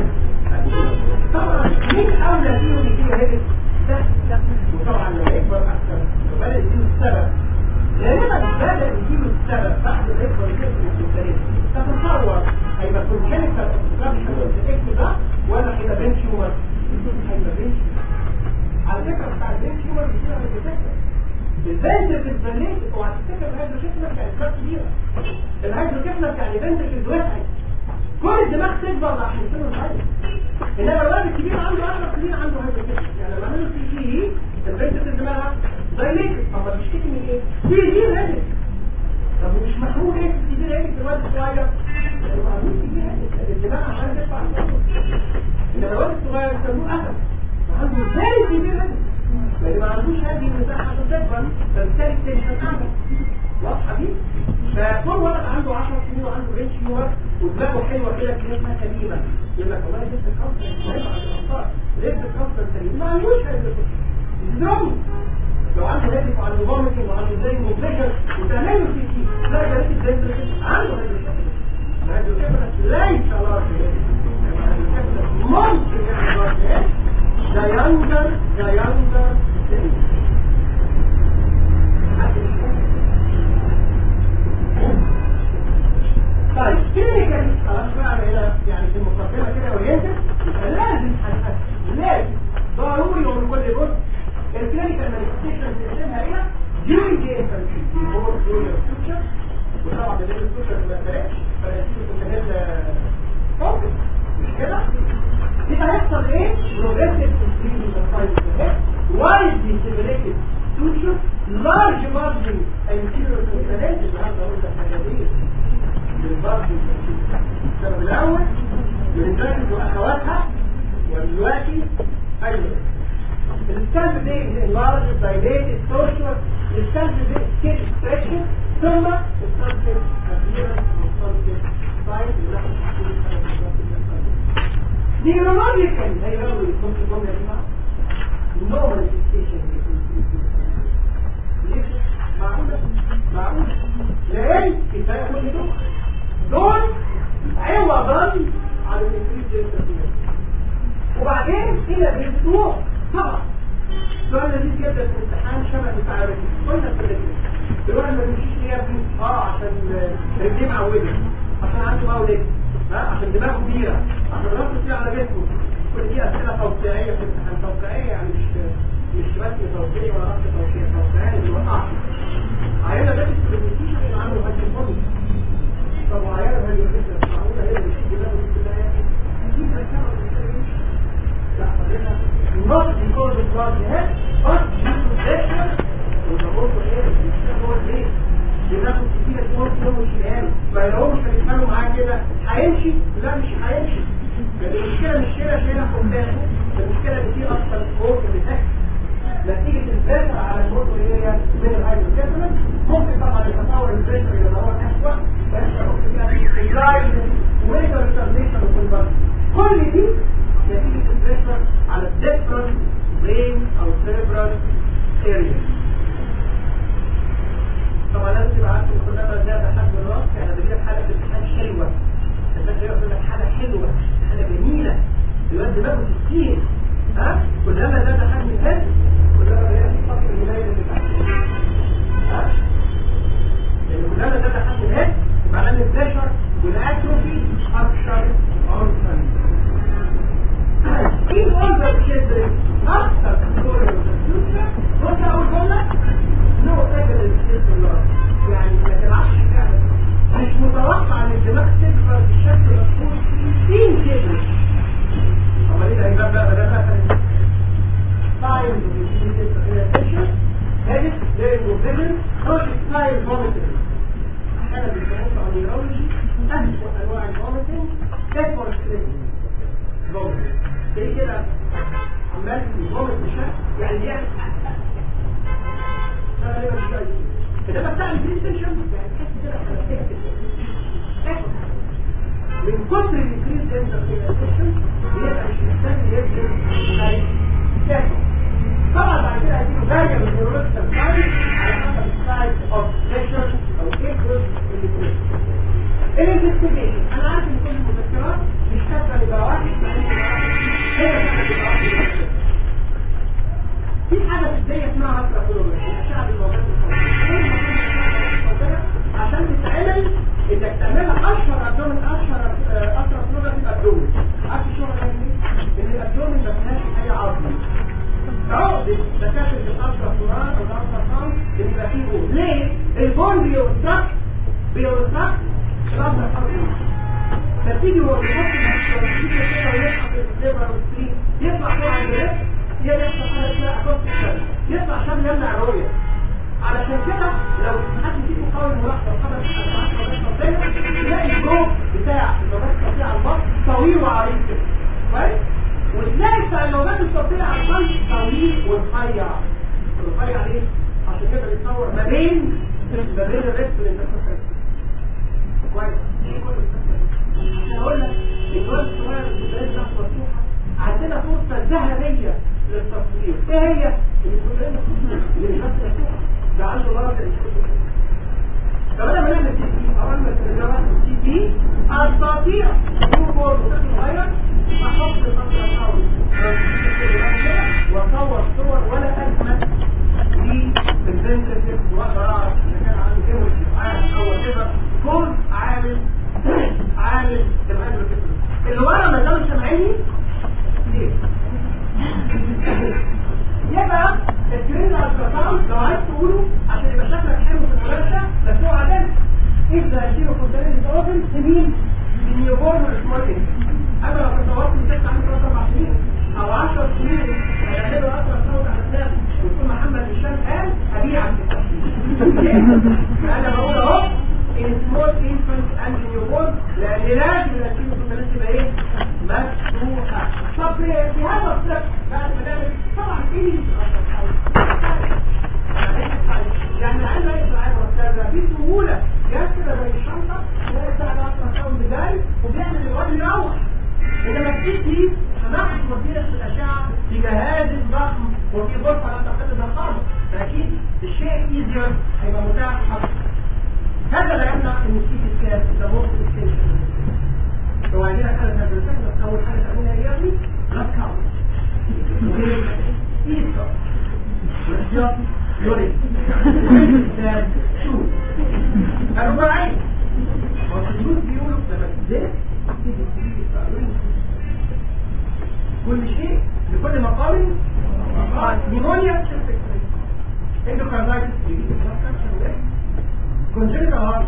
هيك ده وطبعا لما يكبر اكثر لو بدا يديله السبب غالبا بدا يديله السبب بعد ما يكبر يكبر الانسانيه تتصور هيبقى كونجنتال اوبستراكشن ده ولا هيبقى بين تيومر هيبقى بين على فكره بتاع البين تيومر بيجي على الفكره الفنتر في البرلين اوعى تفتكر الهيدروكيفلر كانت كانت كبيره الهيدروكيفلر كان فنتر في الوسعي كل الدماغ تكبر عشان يصير الهيدرو انما الولد الكبير عنده 10 سنين عنده هيدروكيفلر يعني لما عملوا سي جي الفنتر في الدماغ دايليتد طب ما بيشتكي من ايه؟ سي جي هيدروك طب ومش محمول ايه في السي جي هيدروك الولد الصغير؟ لانه ما عندوش سي جي هيدروك الدماغ عمال تدفع انما الولد الصغير يسموه اسد عنده زي سي جي هيدروك لان ما عندوش هذه المساحه عشان تكبر فبالتالي التنشن اعلى واضحه دي فكل واحد عنده 10 سنين وعنده رينج يور ودماغه حلوه كده كلمه سليمه يقول لك والله لسه الكفر مهم عند الاطفال لسه الكفر سليم ما عندوش هذا يضربه لو عنده هيدك وعنده فوميتنج وعنده زي موبليشن وتعمل له سي سي لا ده لسه زي عنده هيدك ليس لارج ممكن يعمل لارج the younger, the younger thing. طيب كلينيكال خلاص بقى هنا يعني في المقدمه كده اورينتد يبقى لازم هنقسم لازم ضروري ومن كل جزء الكلينيكال مانيفستيشن بنقسمها الى during the infancy before during the future وطبعا ده الفيوتشر ما بلاش فنسيب كنا فوكس مش كده يبقى هيحصل ايه؟ progressive increase in the size of the head widely separated suture large margin anterior to the head اللي هذا هو الحاجتين للبارجن السبب الاول للبارجن واخواتها ودلوقتي ايوه السكالب دي enlarged dilated torsion السكالب دي skin stretching ثم السبجect appearance والسبجect size اللي نحن حاطين حاجه بالظبط نيورولوجيكال هيبقى يكون في جمله دي معاك نو مانيفستيشن ليه معقوله معقوله لان كفايه كل دول دول عوضا على الانكريز وبعدين الى بالاسبوع طبعا سؤال لذيذ جدا في الامتحان شبه التعارف قلنا في الرجل الواحد ما بيمشيش ليه يا ابني اه عشان رجليه معوده عشان عنده مولد ها عشان دماغه كبيره عشان راسه فيه على جسمه كل دي اسئله توقيعيه في الامتحان توقيعيه يعني مش مش رسم توقيعي ولا رسم توقيعي توقيعيه اللي وقعت عينه بس في البرزنتيشن اللي عنده هاجي الفضل طب وعينه هاجي الفكره معقوله هي اللي بتشيل دماغه دي كلها يعني اكيد هتكمل لا حضرتك not because of blood head but due to pressure وده برضه ايه بيشتغل هو البيت بياخد كتير الدور يوم وشمال فلو هو مش هيتعاملوا معاه كده هيمشي لا مش هيمشي لان المشكله مش هنا مش هنا قدامه المشكله ان في اصلا فوق اللي تحت نتيجه البريشر على الفوق اللي هي من الهايدروكيفالنت ممكن طبعا يتطور البريشر الى ما هو اسوء بريشر ممكن يبقى ويقدر الترميشن وكل كل دي نتيجه البريشر على الديفرنت برين او سيربرال اريا طبعا لازم تبقى عارف ان كلما زاد حجم الراس يعني بجيب حاله في الامتحان حلوه الناس يقول لك حاله حلوه حاله جميله الواد دماغه 60 ها كلما زاد حجم الهد كلما بيلاقي فقر الولايه اللي تحت ها لان كلما زاد حجم الهد معناه ان البريشر والاتروفي اكثر عنفا في older children after the future بص اقول جمله نو evidence is الله يعني ما تلعبش فعلا مش متوقع ان الدماغ تكبر بشكل مفهوم فين كبر اما ليه هيبقى بقى ده مثلا signs of immediate inattention headache during mobility project style vomiting احيانا بيسموه عن النيورولوجي اسوء انواع الفوميتنج تكبر سليم فوميتنج زي كده عمال يفومت بشكل يعني يعني انما بتاع البريستيشن يعني تحس كده من كتر الانكريز انتربريتيشن بيبقى مش محتاج يبذل اي تاكل طبعا بعد كده هيجيله فاريبل نيورولوجيكال ساينس على حسب السايز اوف بريشر او ايه الجزء اللي فيه الانفستيجيشن انا عارف ان كل المذكرات مش كاتبه نمره واحد مع ان نمره واحد هي كاتبه نمره واحد دكاتره الالترا سونار او الالترا ساوند بيبقى فيه بون ليه؟ البون بيوصف بيوصف الالترا ساوند فتيجي هو يحط الهيستورية كده ويسحب الليبر والسليم يطلع فوق عند الريست يحصل حاجه اسمها اكوستيك يطلع عشان يمنع الرؤيه علشان كده لو حد فيكم قوي ملاحظه وخبر تلاقي الجوب بتاع اللغات الصوتيه على البطن طويل وعريض كده كويس وتلاقي بتاع اللغات الصوتيه على القلب طويل ورفيع رفيع ليه؟ عشان يقدر يتصور ما بين ما بين الريست والانترفيس كويس عشان اقول لك الواد الصغير اللي بيبقى تحت مفتوحه عندنا فرصه ذهبيه للتصوير ايه هي؟ اللي بتبقى مفتوحه ده عنده مرض طب انا بنعمل سي تي اول ما تتجرب سي تي استطيع يوم بورد صغير احط الفتره الاول واصور صور ولا اجمل في الفنترز واقدر اعرف اذا كان عنده كيموري عامل او كده كل عامل عامل الهيدروكيفلس اللي ورا ما دام سامعيني ليه؟ يبقى الجرين التراساوند لو عايز تقوله عشان يبقى شكلك حلو في المناقشه بس هو عدل اذا يصير كونتينر اوبن لمين؟ للنيوبورن والسمول انا لو كنت وقت ست عندي ثلاث اربع سنين او 10 سنين هيعملوا التراساوند على دماغي ويكون محمد هشام قال هبيعك انا بقول اهو السمول انفنت اند نيوبورن لان لازم الانتينو كونتينر تبقى ايه؟ مفتوحه طب في هذا الصف بعد ما نعمل طبعا ايه يعني عايز يطلع عبر كذا بسهوله جاز كده زي الشنطه تلاقي بتاع الالترا ساوند جاي وبيعمل الواد يروح انما بتيجي هناخد مدينه في الاشعه في جهاز ضخم وفي غرفه لا تقل بالخالص فاكيد الشيء ايزير هيبقى متاح اكتر هذا لا يمنع ان السي تي سكان ده موست ستيشن لو عايزين حاجه تعمل اول حاجه تعملها ايه يا ابني؟ بلاد كاونت ايسر ورجع يوري شو الرباعي والسجود بيقولوا لما تزيد كل شيء لكل مقام نيمونيا اندوكاردايتس كونجنتال هارت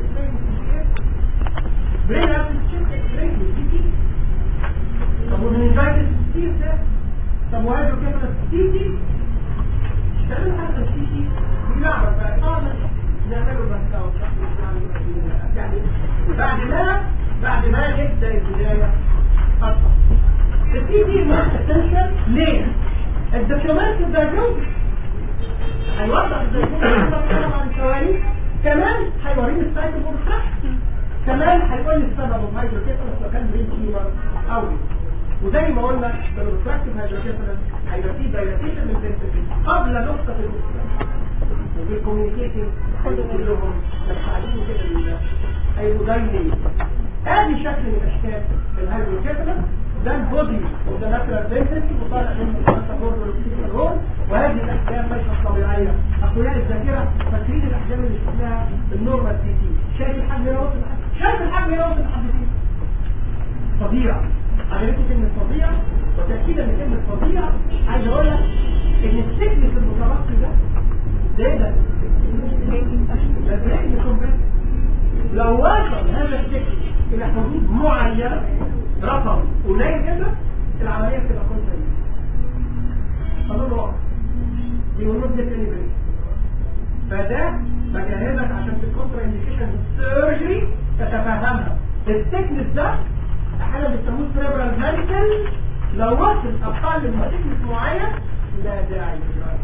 برين اسيد تشيك اكسبريس طب والمنجايتس كتير ده طب وهذا كيف السيتي تعمل حتى السيتي بنعرف بقى طبعا نعمله بس او يعني بعد ما بعد ما نبدا البدايه اصلا السيتي ما تستنشر ليه؟ الدوكيومنت الدايجنوز هيوضح الدايجنوز بعد ثواني كمان هيوريني السايكل بورصه كمان هيقول لي السبب الهيدروكيفالس لو كان برين فيبر او وزي ما قلنا بالريفراكتيف هيدروكيفالس هيبقى فيه دايلاتيشن من الفنتكل قبل نقطه الاكسجين وبالكوميونيكيتنج كلهم مفعلين كده هيبقوا دايلين ادي شكل من اشكال الهيدروكيفالس ده البودي وده ناترال فنتكل وطالع منه خمسه بورد والاكسجين وهذه الاحجام ليست طبيعيه اقوياء الذاكره فاكرين الاحجام اللي شفناها النورمال تي تي شايف الحجم هنا وصل لحد شايف الحجم هنا وصل لحد فين فظيع عجبتني كلمه فظيع وتاكيدا لكلمه فظيع عايز اقول لك ان التكنيك المتبقي ده ده ده ده تكنيك لو وصل هذا التكنيك الى حدود معينه رقم قليل جدا العمليه بتبقى كونترا قانون واضح بيقولوا ده كليبري فده بجهزك عشان في الكونترا انديكيشن سيرجري تتفهمها التكنيك ده احيانا بيسموه سيريبرال مانيكال لو وصل اقل من تكنيك معين لا داعي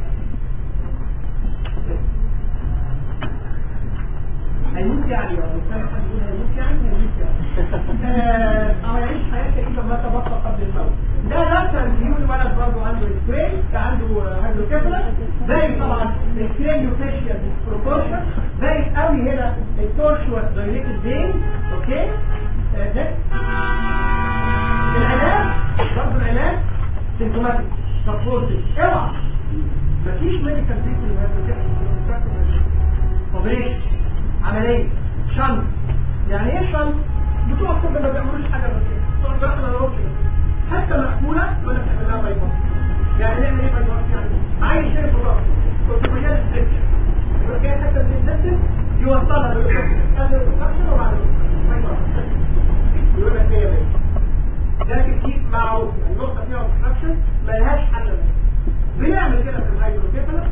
هيموت يعني لو كان حد يقول هيموت يعني هيموت يعني او يعيش حياه كئيبه ما تبقى قبل الموت ده نفس الفيو الولد برضه عنده سكرين ده عنده هيدروكيفالس باين طبعا الكرينيوفيشيال بروبورشن باين قوي هنا التورشوس دايليتد فين اوكي آه ده العلاج برضه العلاج سيمتوماتيك سبورتد اوعى مفيش ميديكال تريتمنت للهيدروكيفالس اوبريشن عمليه شنط يعني ايه شنط؟ بتوع الطب ما بيعملوش حاجه بس بتوع الجراحه ما بيعملوش حتى مقفوله ولا بتعمل لها بايباس يعني نعمل ايه بايباس يعني يوصلها بالأوبستراكشن وبعد الأوبستراكشن يقول لك هي بيه ده تكتيك معروف النقطة فيها اوبستراكشن ملهاش حل بنعمل كده في الهايدروكيفالس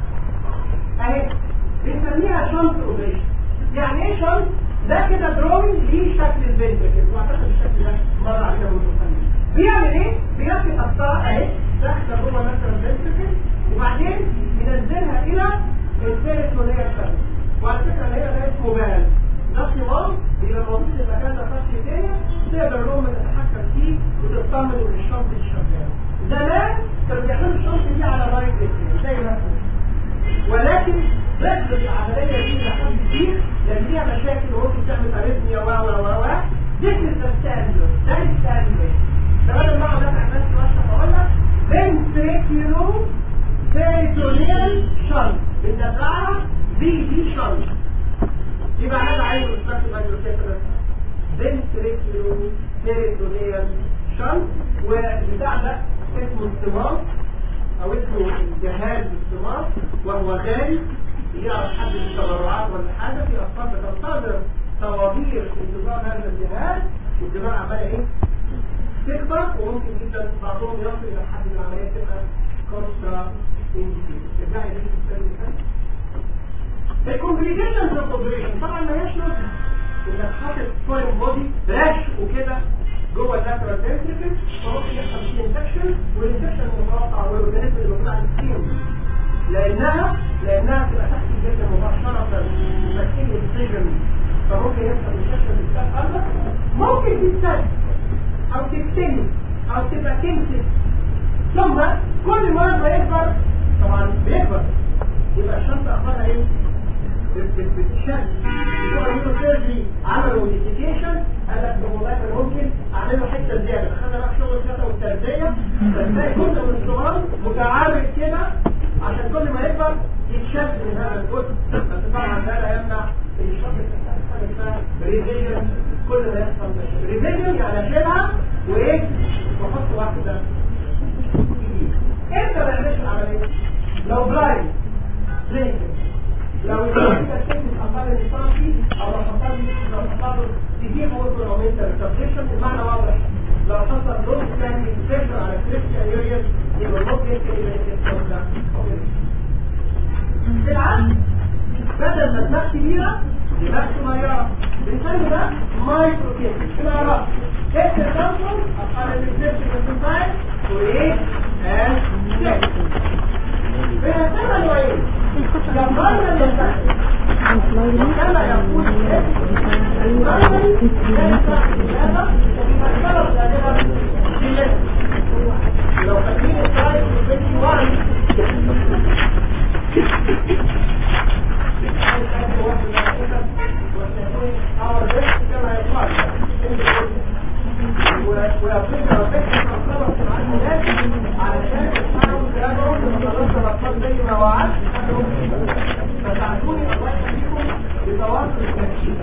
اهي بنسميها شنط اوبريشن يعني ايه شنط؟ ده كده دروينج ليه شكل البنت كده واعتقد الشكل ده مر علينا من بيعمل ايه؟ بيركب قسطره اهي داخله جوه مثلا البنت وبعدين ينزلها الى البيريتونيال شنط وعلى فكره هي ده اسمه بال ده صمام بيبقى موجود في المكان ده فتح تاني تقدر الام تتحكم فيه وتطمن ان الشنط دي شغاله زمان كانوا بيعملوا الشنط دي على رايت زي ما ولكن بدل العمليه دي لحد كتير لان ليها مشاكل وممكن تعمل اريثميا و و و و This is the standard. That is standard. ده بدل ما اقعد افهم نفسي واشرح واقول لك ventriculo peritoneal shunt بندفعها دي دي shunt يبقى انا عايز استخدم هيدروكيفالس ventriculo peritoneal shunt والبتاع ده اسمه استمار او اسمه جهاز الاستمار وهو غالي يعرف حد التبرعات ولا حاجه في اطفال بتنتظر طوابير انتظار هذا الجهاز والدماغ عماله ايه؟ تكبر وممكن جدا بعضهم يصل الى حد من العمليه تبقى كونترا انديكيتد ترجعي ليه الثاني الكومبليكيشنز اوف اوبريشن طبعا ما هياش لوجيك انك حاطط فورين بودي راش وكده جوه اللاترال فنتريكل فممكن يحصل فيه انفكشن والانفكشن متوقع والاورجانيزم اللي موجود على السكين لانها لانها تبقى تحت الجلد مباشره ومكين السجن فممكن يحصل انفكشن بالسبب قلبك ممكن تتسد او تكتني او تبقى تنسف ثم كل مرض ما يكبر طبعا بيكبر يبقى الشنطه اخبارها ايه؟ بتتشد بتوع النيوروسيرجي عملوا موديفيكيشن قال لك ده والله كان ممكن اعمل له حته زياده خدنا بقى شغل الثلاثه والتربيه فتلاقي جزء من الصغار متعامل كده عشان كل ما يكبر يتشد من هذا الجزء بس طبعا ده لا يمنع ان الشخص يحتاج حاجه اسمها ريفيجن كل ما يحصل ريفيجن يعني اشيلها وايه واحط واحده امتى ما نعملش العمليه؟ لو بلايند زي لو الواحد كانت حصل الانسان او لو حصل لو حصل تجيب ممكن او انت ريسبريشن المعنى واضح لو حصل لون ثاني بريشر على كريستيان يوريان يبقى ممكن يبقى الكتاب ده بالعكس بدل ما دماغ كبيره دماغ صغيره بنسمي ده مايكرو كيس بالعربي كيس الكونسول اقل من كيس الكونسول وايه؟ and six بنسمى نوعين يقارن الانسان وكما يقول البرايمري ليس هذا وبيفكروا غالبا في لو فاكرين السلايد في 21 our best كما يقال ويقول ربك مصطلح مع الناس علشان تحاول تراجعوا لمخلصة الأطفال زي ما وعدت فتعدوني الله يخليكم بتواصل التأكيد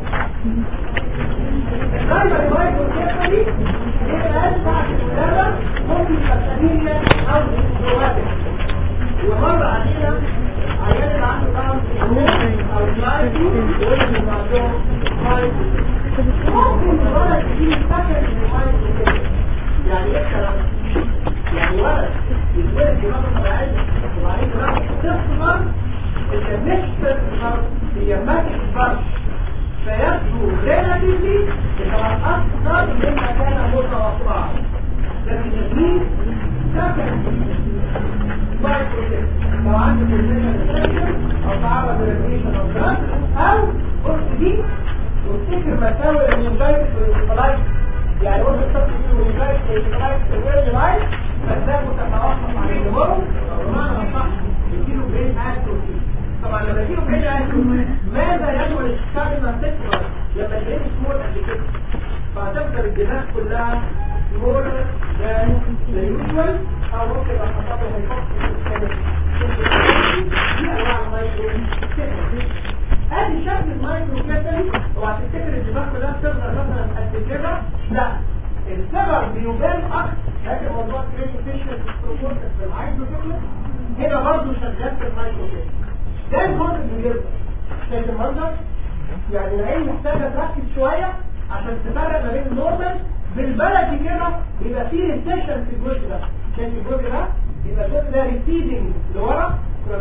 دايما المايكرو كيفالي هي الآن بعد الولادة ممكن تبتدينيا أو زوادة ومر علينا عيال اللي عنده داون سيندروم أو سلايدي واللي عندهم مايكرو ممكن الولد يجي يفتكر ان المايكرو كيفالي يعني ايه الكلام يعني ولد يتولد دماغه طبيعية وبعدين دماغه تصغر اللي مش تصغر هي ما تكبرش فيبدو ريلاتيفلي انها اصغر مما كان متوقعا لكن يزيد سكن مايكروسيس لو عنده بوزيشن او تعرض لريديشن او دراج او اخت دي وافتكر مساوئ المنجايتس والانفلايتس يعني وانت الشخص دي المنجايتس والانفلايتس في الويل لايف فالناس تتوقف عليه مرض بمعنى اصح يجيله برين اتروفي طبعا لما يجيله برين اتروفي ماذا يعمل الشخص لما تكبر لما البرين سمول قد كده فهتفضل الدماغ كلها سمولر ذان ذا يوجوال او ممكن لو حصل له هيفوكس دي انواع المايكرو ادي شكل المايكرو كيفالي اوعى تفتكر الدماغ كلها بتظهر مثلا قد كده لا السبب بيبان اكتر لكن موضوع كريتيفيشن في المايكرو كيفالي هنا برضه شغال في المايكرو كيفالي ده الجزء اللي بيرضى شايف المنظر يعني العين محتاجه تركز شويه عشان تفرق ما بين النورمال بالبلدي كده يبقى فيه ريسيشن في الجزء ده شايف الجزء ده يبقى الجزء ده ريسيدنج لورا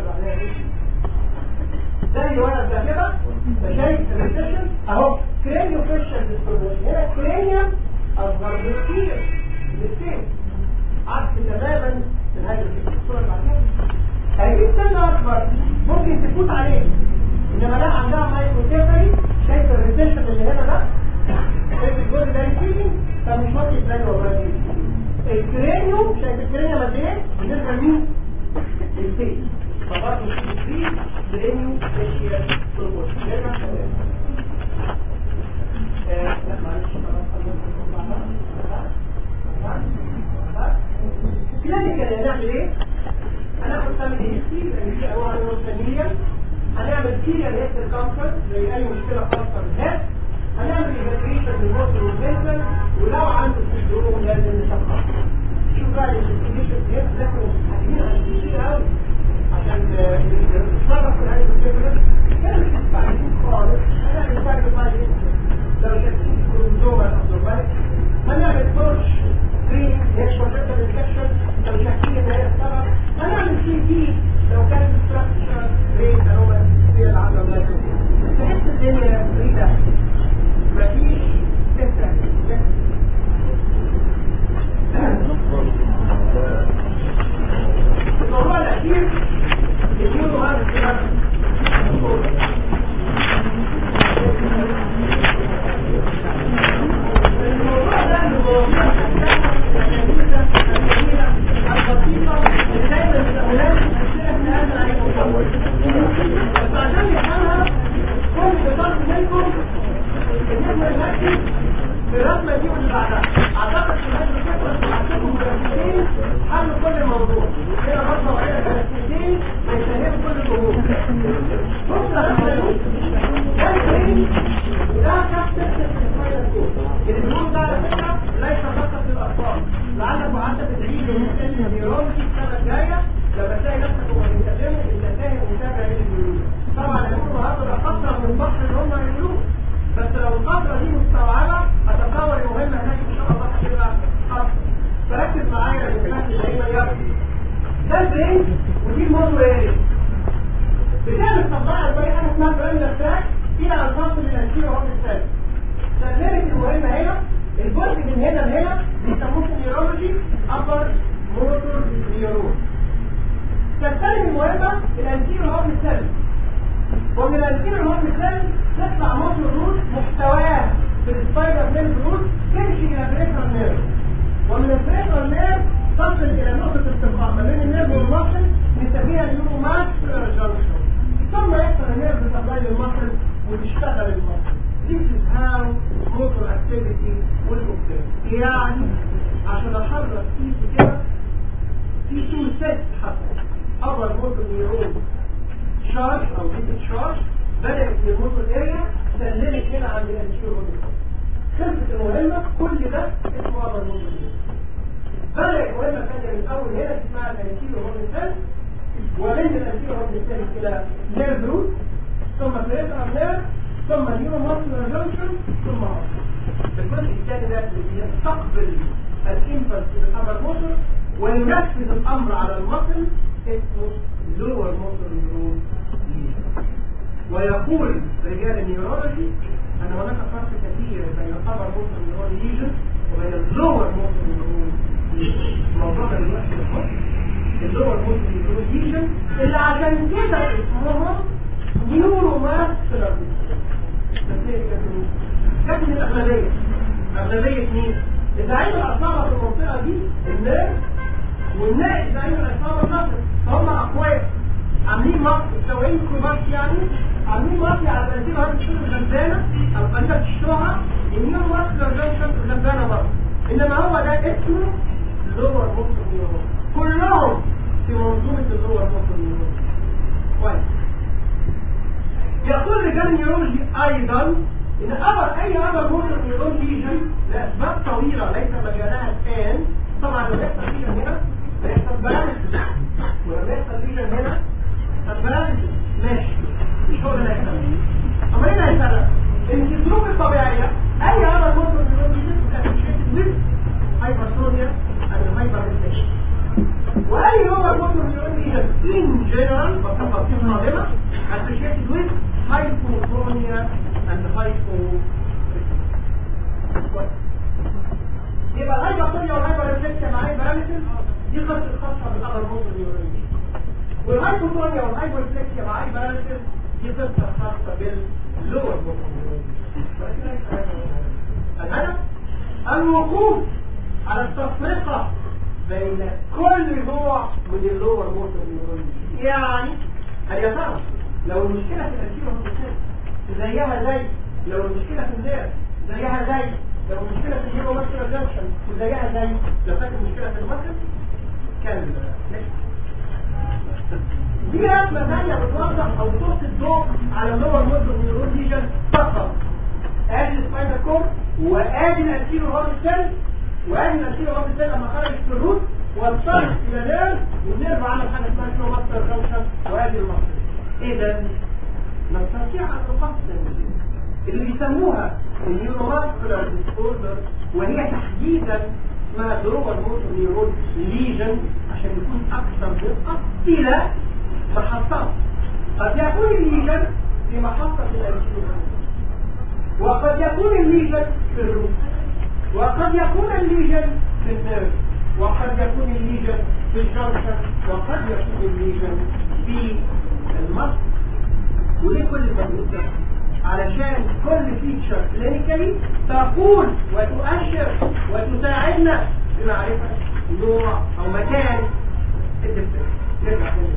ده اللي ورا ده كده فشايف الريسيشن اهو كرينيو فيشن ديستورشن هنا كرينيوم اصغر بكتير بكتير عكس تماما الهيدروجين الصوره اللي بعديها هيجيب سنه اكبر ممكن تفوت عليه انما لا عندها مايكروكيفالي شايف الريسيشن اللي هنا ده شايف الجزء ده ريسيشن فمش واخد باله والله دي الكرينيوم شايف الكرينيوم قد ايه بالنسبه لمين؟ للفيس فبرضه في كرينيوم فيشيال بروبورشن نرجع شباب لا معلش كلاسيكال هنعمل ايه؟ هناخد سامي هيستي لان دي انواع الروسانيه هنعمل سيريال هيستر كانسر زي اي مشكله خاصه بالهات هنعمل ايفالويشن للموتور والمنتال ولو عنده سيندروم لازم نشخصه شوف بقى الانفستيجيشن دي ناخد حاجين عن كتير قوي عشان نتصرف في هذه الفكره كانت بعدين خالص هنعمل فرق بعد لو شايفين الكروموزوم الابنورمالي هنعمل بورش سكرين يكشف جدا الانفكشن لو شايفين ان هي السبب هنعمل سي تي لو كانت ستراكشر ريت انومال هي اللي عامله ولا تحس الدنيا بعيده مفيش فكره الموضوع الاخير النيورو هارد الموضوع ده اللي مواضيع البسيطة اللي دايما الأولاد أسئلة بنعمل عليهم بس عشان نفهمها كل طرف منكم بنحن نركز في الرسمة دي واللي بعدها أعتقد في هذا الفكرة وعندكم مرسمتين حل كل الموضوع هنا رسمة وهنا مرسمتين يسهلوا كل الأمور بص الرسمة دي ده البرين وده كف تكتب في الفاينل كود الهرمون ده على فكرة ليس فقط للأطفال لعلك وعدت تدريب المسلم النيورولوجي السنة الجاية لما تلاقي نفسك وما بتتكلموا انت فاهم ومتابع ايه اللي بيقولوه طبعا هيقولوا هتبقى فترة من البحر اللي هم هيقولوه بس لو الفترة دي مستوعبة هتصور المهمة هناك ان شاء الله هتبقى خاصة فركز معايا للفهم دايما يا ده البرين ودي الموتور اريا بتعمل طبعا زي حاجة اسمها بريمير تراك فيها الفاصل الانتيرو هو الثالث تغييرك المهمة هنا الجزء من هنا لهنا بيسموه نيورولوجي upper motor neuron تستلم المهمة الانتيرو هو الثالث ومن الانتيرو هو الثالث تطلع موتور روت محتواه في السبايرال نيرف روت تمشي الى بريفرال نيرف ومن البريفرال نيرف تصل الى نقطة التقاء ما بين النيرف والمصل نسميها نيورو ماسكولار جانكشن ثم يحصل النيرف سبلاي للمصل وتشتغل المصل This is how motor activity will occur. يعني عشان احرك ايدي كده في تو سيت حصل upper motor neuron شارج او ديت شارج بدأت من الموتور اريا سلمت هنا عند الانتيرو خلصت المهمة كل ده اسمه upper motor neuron بدأت مهمة ثانية من اول هنا اسمها الانتيرو هورن ومن الانتيرو هورن الى نيرف روت ثم بريفرال نيرف ثم نيورو ماسكولار جانكشن ثم عصب الجزء الثاني ده اللي بيستقبل الامبلس بالحبر موتور وينفذ الامر على المصل اسمه لور موتور نيورون ويقول رجال النيورولوجي ان هناك فرق كبير بين الحبر موتور نيورون ليجن وبين اللور موتور نيورون موضوع دلوقتي الخط اللور موتور نيورون ليجن اللي عشان كده اسمهم نيورو ماسكولار لكن الأغلبية أغلبية مين؟ الزعيم العصابة في المنطقة دي الناس والناس زعيم العصابة النصر فهم أقوياء عاملين مصر مسويين كروبات يعني عاملين مصر على الأنزيم هذا الشيء الغلبانة أو قريبة تشتوها النيو ماسكولار جانكشن الغلبانة برضه إنما هو ده اسمه لور موتور نيورون كلهم في منظومة اللور موتور نيورون كويس يقول رجال النيورولوجي ايضا ان امر اي امر موتور نيورون ليجن لاسباب طويله ليس مجالها الان طبعا لما يحصل ليجن هنا بيحصل باراليسيس ولما يحصل ليجن هنا باراليسيس ماشي مش هو اللي هيحصل واي هو الموتور نيورون ليجن ان جنرال بتفاصيل قادمه associated with hypotonia and hypo يبقى الهايبرتونيا والهايبرريفلكسيا مع الهايبراليسيس دي قصه خاصه بالابر موتور نيورون والهايبوتونيا والهايبرريفلكسيا مع الهايبراليسيس دي قصه خاصه باللور موتور نيورون الهدف الوقوف على التفرقة بين كل نوع من اللور موتور نيورون يعني هل يا ترى لو المشكلة في الأنسيرو هوموسيس زيها زي لو المشكلة في النير زيها زي لو المشكلة في الهيرو ماسكولار جنكشن زيها زي لو كانت المشكلة في المسل كان دي رسمة ثانية بتوضح أو بتلقي الضوء على اللور موتور نيورون ليجن فقط ادي السباينال كورد وادي الانتيرو هورن سيل وادي الانتيرو هورن سيل لما خرجت في الروت وصلت الى نيرف والنيرف عمل حاجه اسمها كيلو ماستر جنكشن وادي المصل اذا نستطيع ان نقسم اللي بيسموها النيوروماسكولار ديسوردر وهي تحديدا اسمها دروبر موتور نيورون ليجن عشان يكون اكثر دقه الى محطات قد يكون الليجن في محطه الانتيرو وقد يكون الليجن في الروح وقد يكون الليجن في النيرف وقد يكون الليجن في الجنكشن وقد يكون الليجن في المصل وليه كل المجهود ده؟ علشان كل فيتشر كلينيكالي تقول وتؤشر وتساعدنا في معرفة نوع أو مكان الدكتور نرجع تاني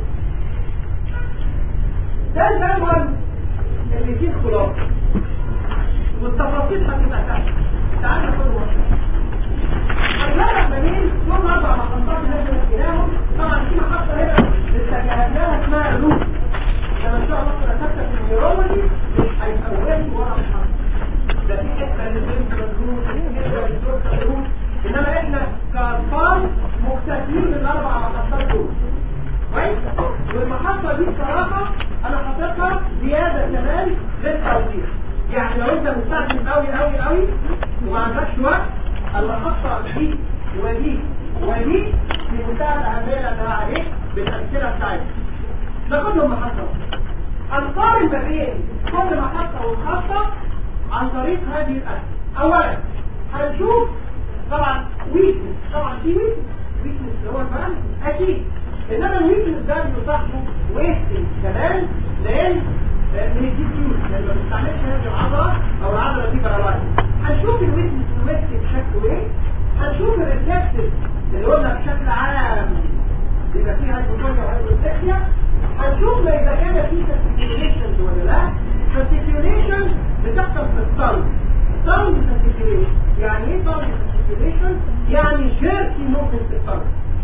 ده الجدول اللي فيه خلاصة والتفاصيل هتبقى سهله تعال ناخد واحده هنجرب منين دول اربع محطات اللي احنا نسيناهم طبعا في محطه هنا استجهزناها اسمها الروت لما ان شاء الله كنا خدتها في النيورولوجي مش هيفوتوا ورا محطه ده في حته للسنترال روت في حته للسنترال روت انما احنا كاطفال مكتفين بالاربع محطات دول كويس والمحطه دي بصراحه انا حاططها زياده كمان للتوضيح يعني لو انت مستعجل قوي قوي قوي وما عندكش وقت المحطة دي ودي ودي في منتهى الأهمية لأنها عليك بالأمثلة بتاعتها ناخدهم محطة هنقارن ما بين كل محطة ومحطة عن طريق هذه الأسئلة أولا هنشوف طبعا ويكنس طبعا في ويكنس ويكنس اللي هو الفهم أكيد إنما الويكنس ده بيصاحبه ويستنج كمان لأن من الديفيوز لما ما بنستعملش هذه العضله او العضله دي بارلايز هنشوف الويتنس الويتنس بشكله ايه هنشوف الريفلكسز اللي قلنا بشكل عام يبقى فيه هايبوتونيا وهايبوتكسيا هنشوف ما اذا كان في سيرتيفيكيشن ولا لا سيرتيفيكيشن بتحصل في الصلب صلب سيرتيفيكيشن يعني ايه صلب سيرتيفيكيشن يعني جيركي موفمنت في الصلب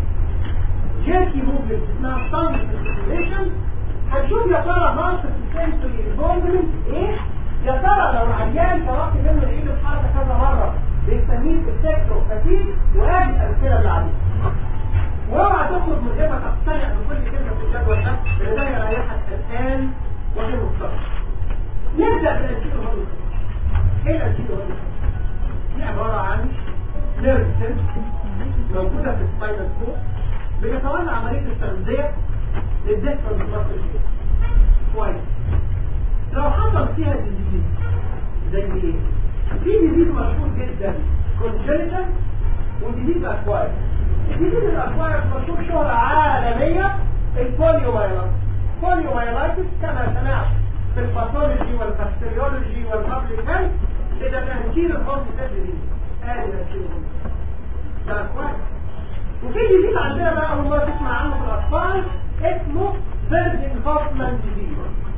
جيركي موفمنت اسمها صلب سيرتيفيكيشن هنشوف يا ترى ناقص السنسوري انفولفمنت ايه يا ترى لو العيان طلبت منه يعيد الحركه كذا مره بنسميه السكتور فتيج وادي الامثله اللي عليه واوعى تخرج من غير ما تقتنع بكل كلمه في الجدول ده اللي ده يريحك الان وفي المستقبل نبدا بالانسيلو هوليس ايه الانسيلو هوليس دي عباره عن نيرف سيل موجوده في السباينال كورد بيتولى عمليه التغذيه للديفرنت ماسل كويس لو حصل فيها ديزيز زي ايه في ديزيز مشهور جدا كونجنتال وديزيز اكواير الديزيز الاكواير مشهور شهرة عالمية البوليومايلايتس بوليومايلايتس كما سمعت في الباثولوجي والبكتيريولوجي والبابليك هيلث اذا الانتير الهوم ديزيز ادي الانتير الهوم ده اكواير وفي ديزيز عندنا بقى اول مرة تسمع عنه في الاطفال اسمه فيرجن هوفمان ديزيز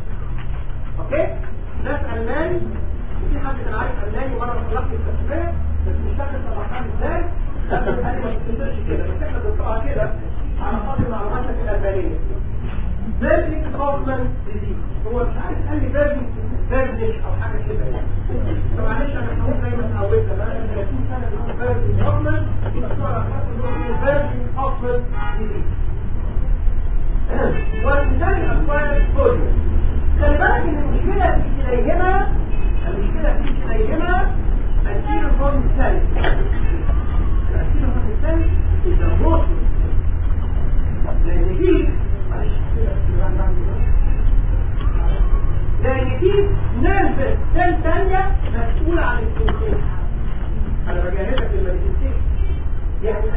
اوكي ناس الماني وفي حد كان عارف الماني مره طلعت التسميه بس مش فاكر طلعتها ازاي لكن قال لي ما تنساش كده بس احنا بنقراها كده على قدر معلوماتك الالمانيه فيرجن هوفمان ديزيز هو مش عارف قال لي فيرجن فيرجن او حاجه كده يعني فمعلش انا هقول زي ما اتعودنا بقى 30 سنه بنقول فيرجن هوفمان يبقى بتوع الاخلاق كلهم فيرجن هوفمان ديزيز والمثال الأكوان بوليو خلي بالك ان المشكلة في كليهما المشكلة في كليهما الكيلو الفون الثالث الكيلو الفون الثالث إذا موصل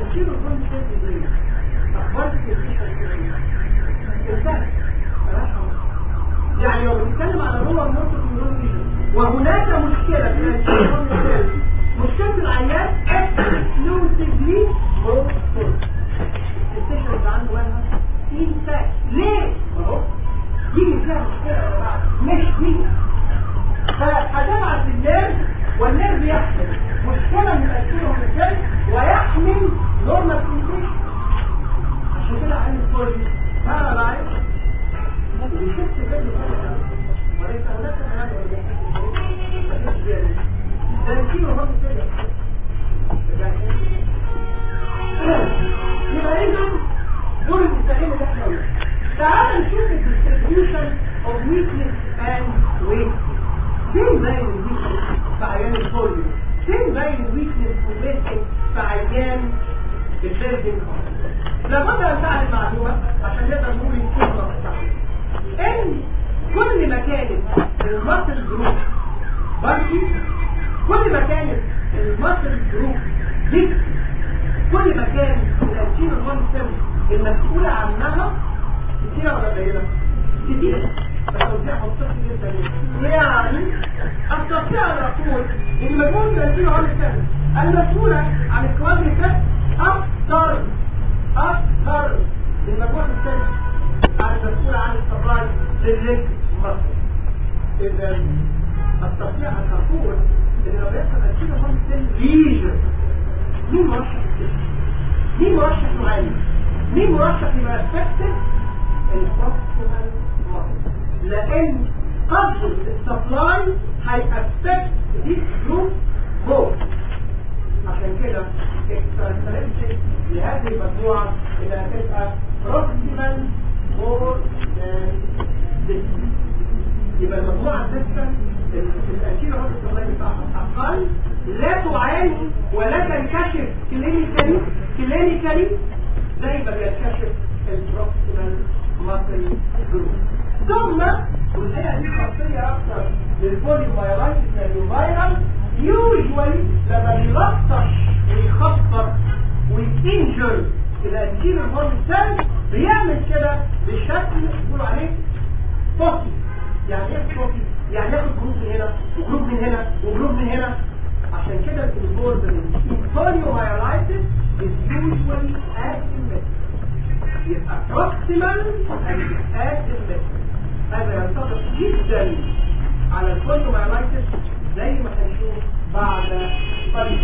الانتيرو هون سيل اخبار الانتيشن انتهت ملهاش علاقة. يعني لو بنتكلم على لور موتور نيورون ليجن وهناك مشكلة في الانتيرو هون سيل مشكلة العيان اكسكلوسيفلي موتور الانتيشن اللي عنده مالها انتهت ليه؟ اهو دي فيها مشكلة يا جماعة مش دي فهتبعت النيرف والنيرف يحمل مشكلة من الأسئلة من الجلد ويحمل نورمال كونتريشن عشان كده عين الكل ما رايح وبيشوف جلد وليس هناك هذا ولا ده الكيلو هم كده يبقى اذا دول المستقيم اللي احنا قلنا تعال نشوف الديستريبيوشن اوف ويكنس اند ويت فين باين الويكنس في عيان الفوليو فين باين الويكنس والويكنس في عيان الفيرجن لابد ان تعرف معلومه عشان نقدر نقول الكلمه بتاعتها ان كل ما كانت الماسل جروب بارتي كل ما كانت الماسل جروب دي كل ما كان الانتين الهون سيل المسؤولة عنها كتيرة ولا قليلة؟ كتيرة بس توزيع منطقي جدا يعني استطيع ان اقول ان مجموعة الانتين الهون سيل المسؤولة عن الكوادريسيبس اكثر اكثر من مجموعة السيل عن المسؤولة عن السبلاي للليك مصر اذا استطيع ان اقول ان لو يحصل انتين الهون سيل ليجن مين مرشح كده؟ مين مرشح معين مين مرشح يبقى افكتيف البروكسيمال ماسل لان قبل السبلاي هيأفكت ديس جروب بوث عشان كده الكاركترستيك لهذه المجموعه انها تبقى بروكسيمال مور ذان ديستنس يبقى المجموعه الديستنس الأكيد هو السبلاي بتاعها أقل لا تعاني ولا تنكشف كلينيكالي كلينيكالي زي ما بينكشف البروكسيمال ماسل جروب ثم والحقيقة دي خاصية أكثر للبوليمايلايتس الفيرال يوجوالي لما بيلطش ويخطر وينجر الانتيريور هورن سيل بيعمل كده بشكل بيقولوا عليه فوكي يعني ايه فوكي؟ يعني ياخد جروب من هنا وجروب من هنا وجروب من هنا عشان كده الكلوبورد البوليومايلايتس is usually asymmetric يبقى proximal and asymmetric هذا ينطبق جدا على البوليومايلايتس زي ما هنشوف بعد قليل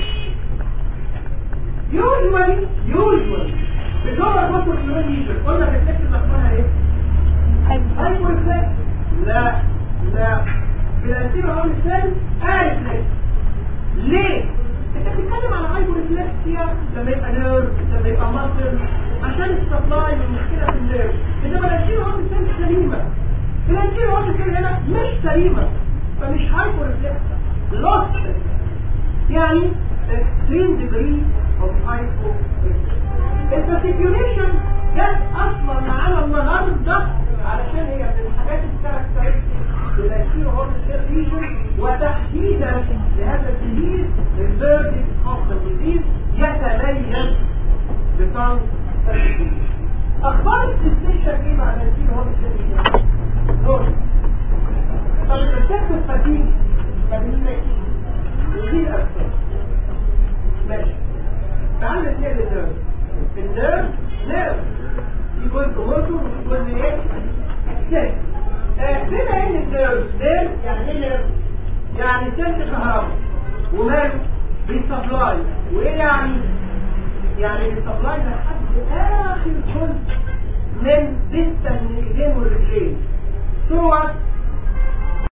usually usually بتدور برضه اليوم يجي قلنا في التكست الاخبارها ايه؟ هايبورفلكس لا لا بالانتيرو هون الثاني ارفلكس ليه؟ انت بتتكلم على هايبورفلكسيا لما يبقى نيرف لما يبقى مصر عشان السبلاي والمشكله في النيرف انما الانتيرو هون الثاني سليمه الانتيرو هون الثاني هنا مش سليمه فمش هايبورفلكس لوست يعني extreme degree of hypoflexia الفاسيكيوليشن جت اصلا معانا النهارده علشان هي من الحاجات الكاركترستيك للانتيرو هورن سيل ريجن وتحديدا لهذا الديزيز البيردن اوف ذا ديزيز يتميز بطن اخبار السيستيشن ايه مع الانتيرو هورن سيل ريجن؟ نور طب الريسبت الفتيل مجنون ودي اكثر ماشي تعال نتكلم النيرف النيرف نيرف في جزء موتور وفي جزء ايه؟ سيل بما ان النيرف نيرف يعني ايه نيرف؟ يعني سلك كهرباء وماله؟ بيسبلاي وايه يعني؟ يعني بيسبلاي لحد اخر جزء من ديستا من الايدين والرجلين صور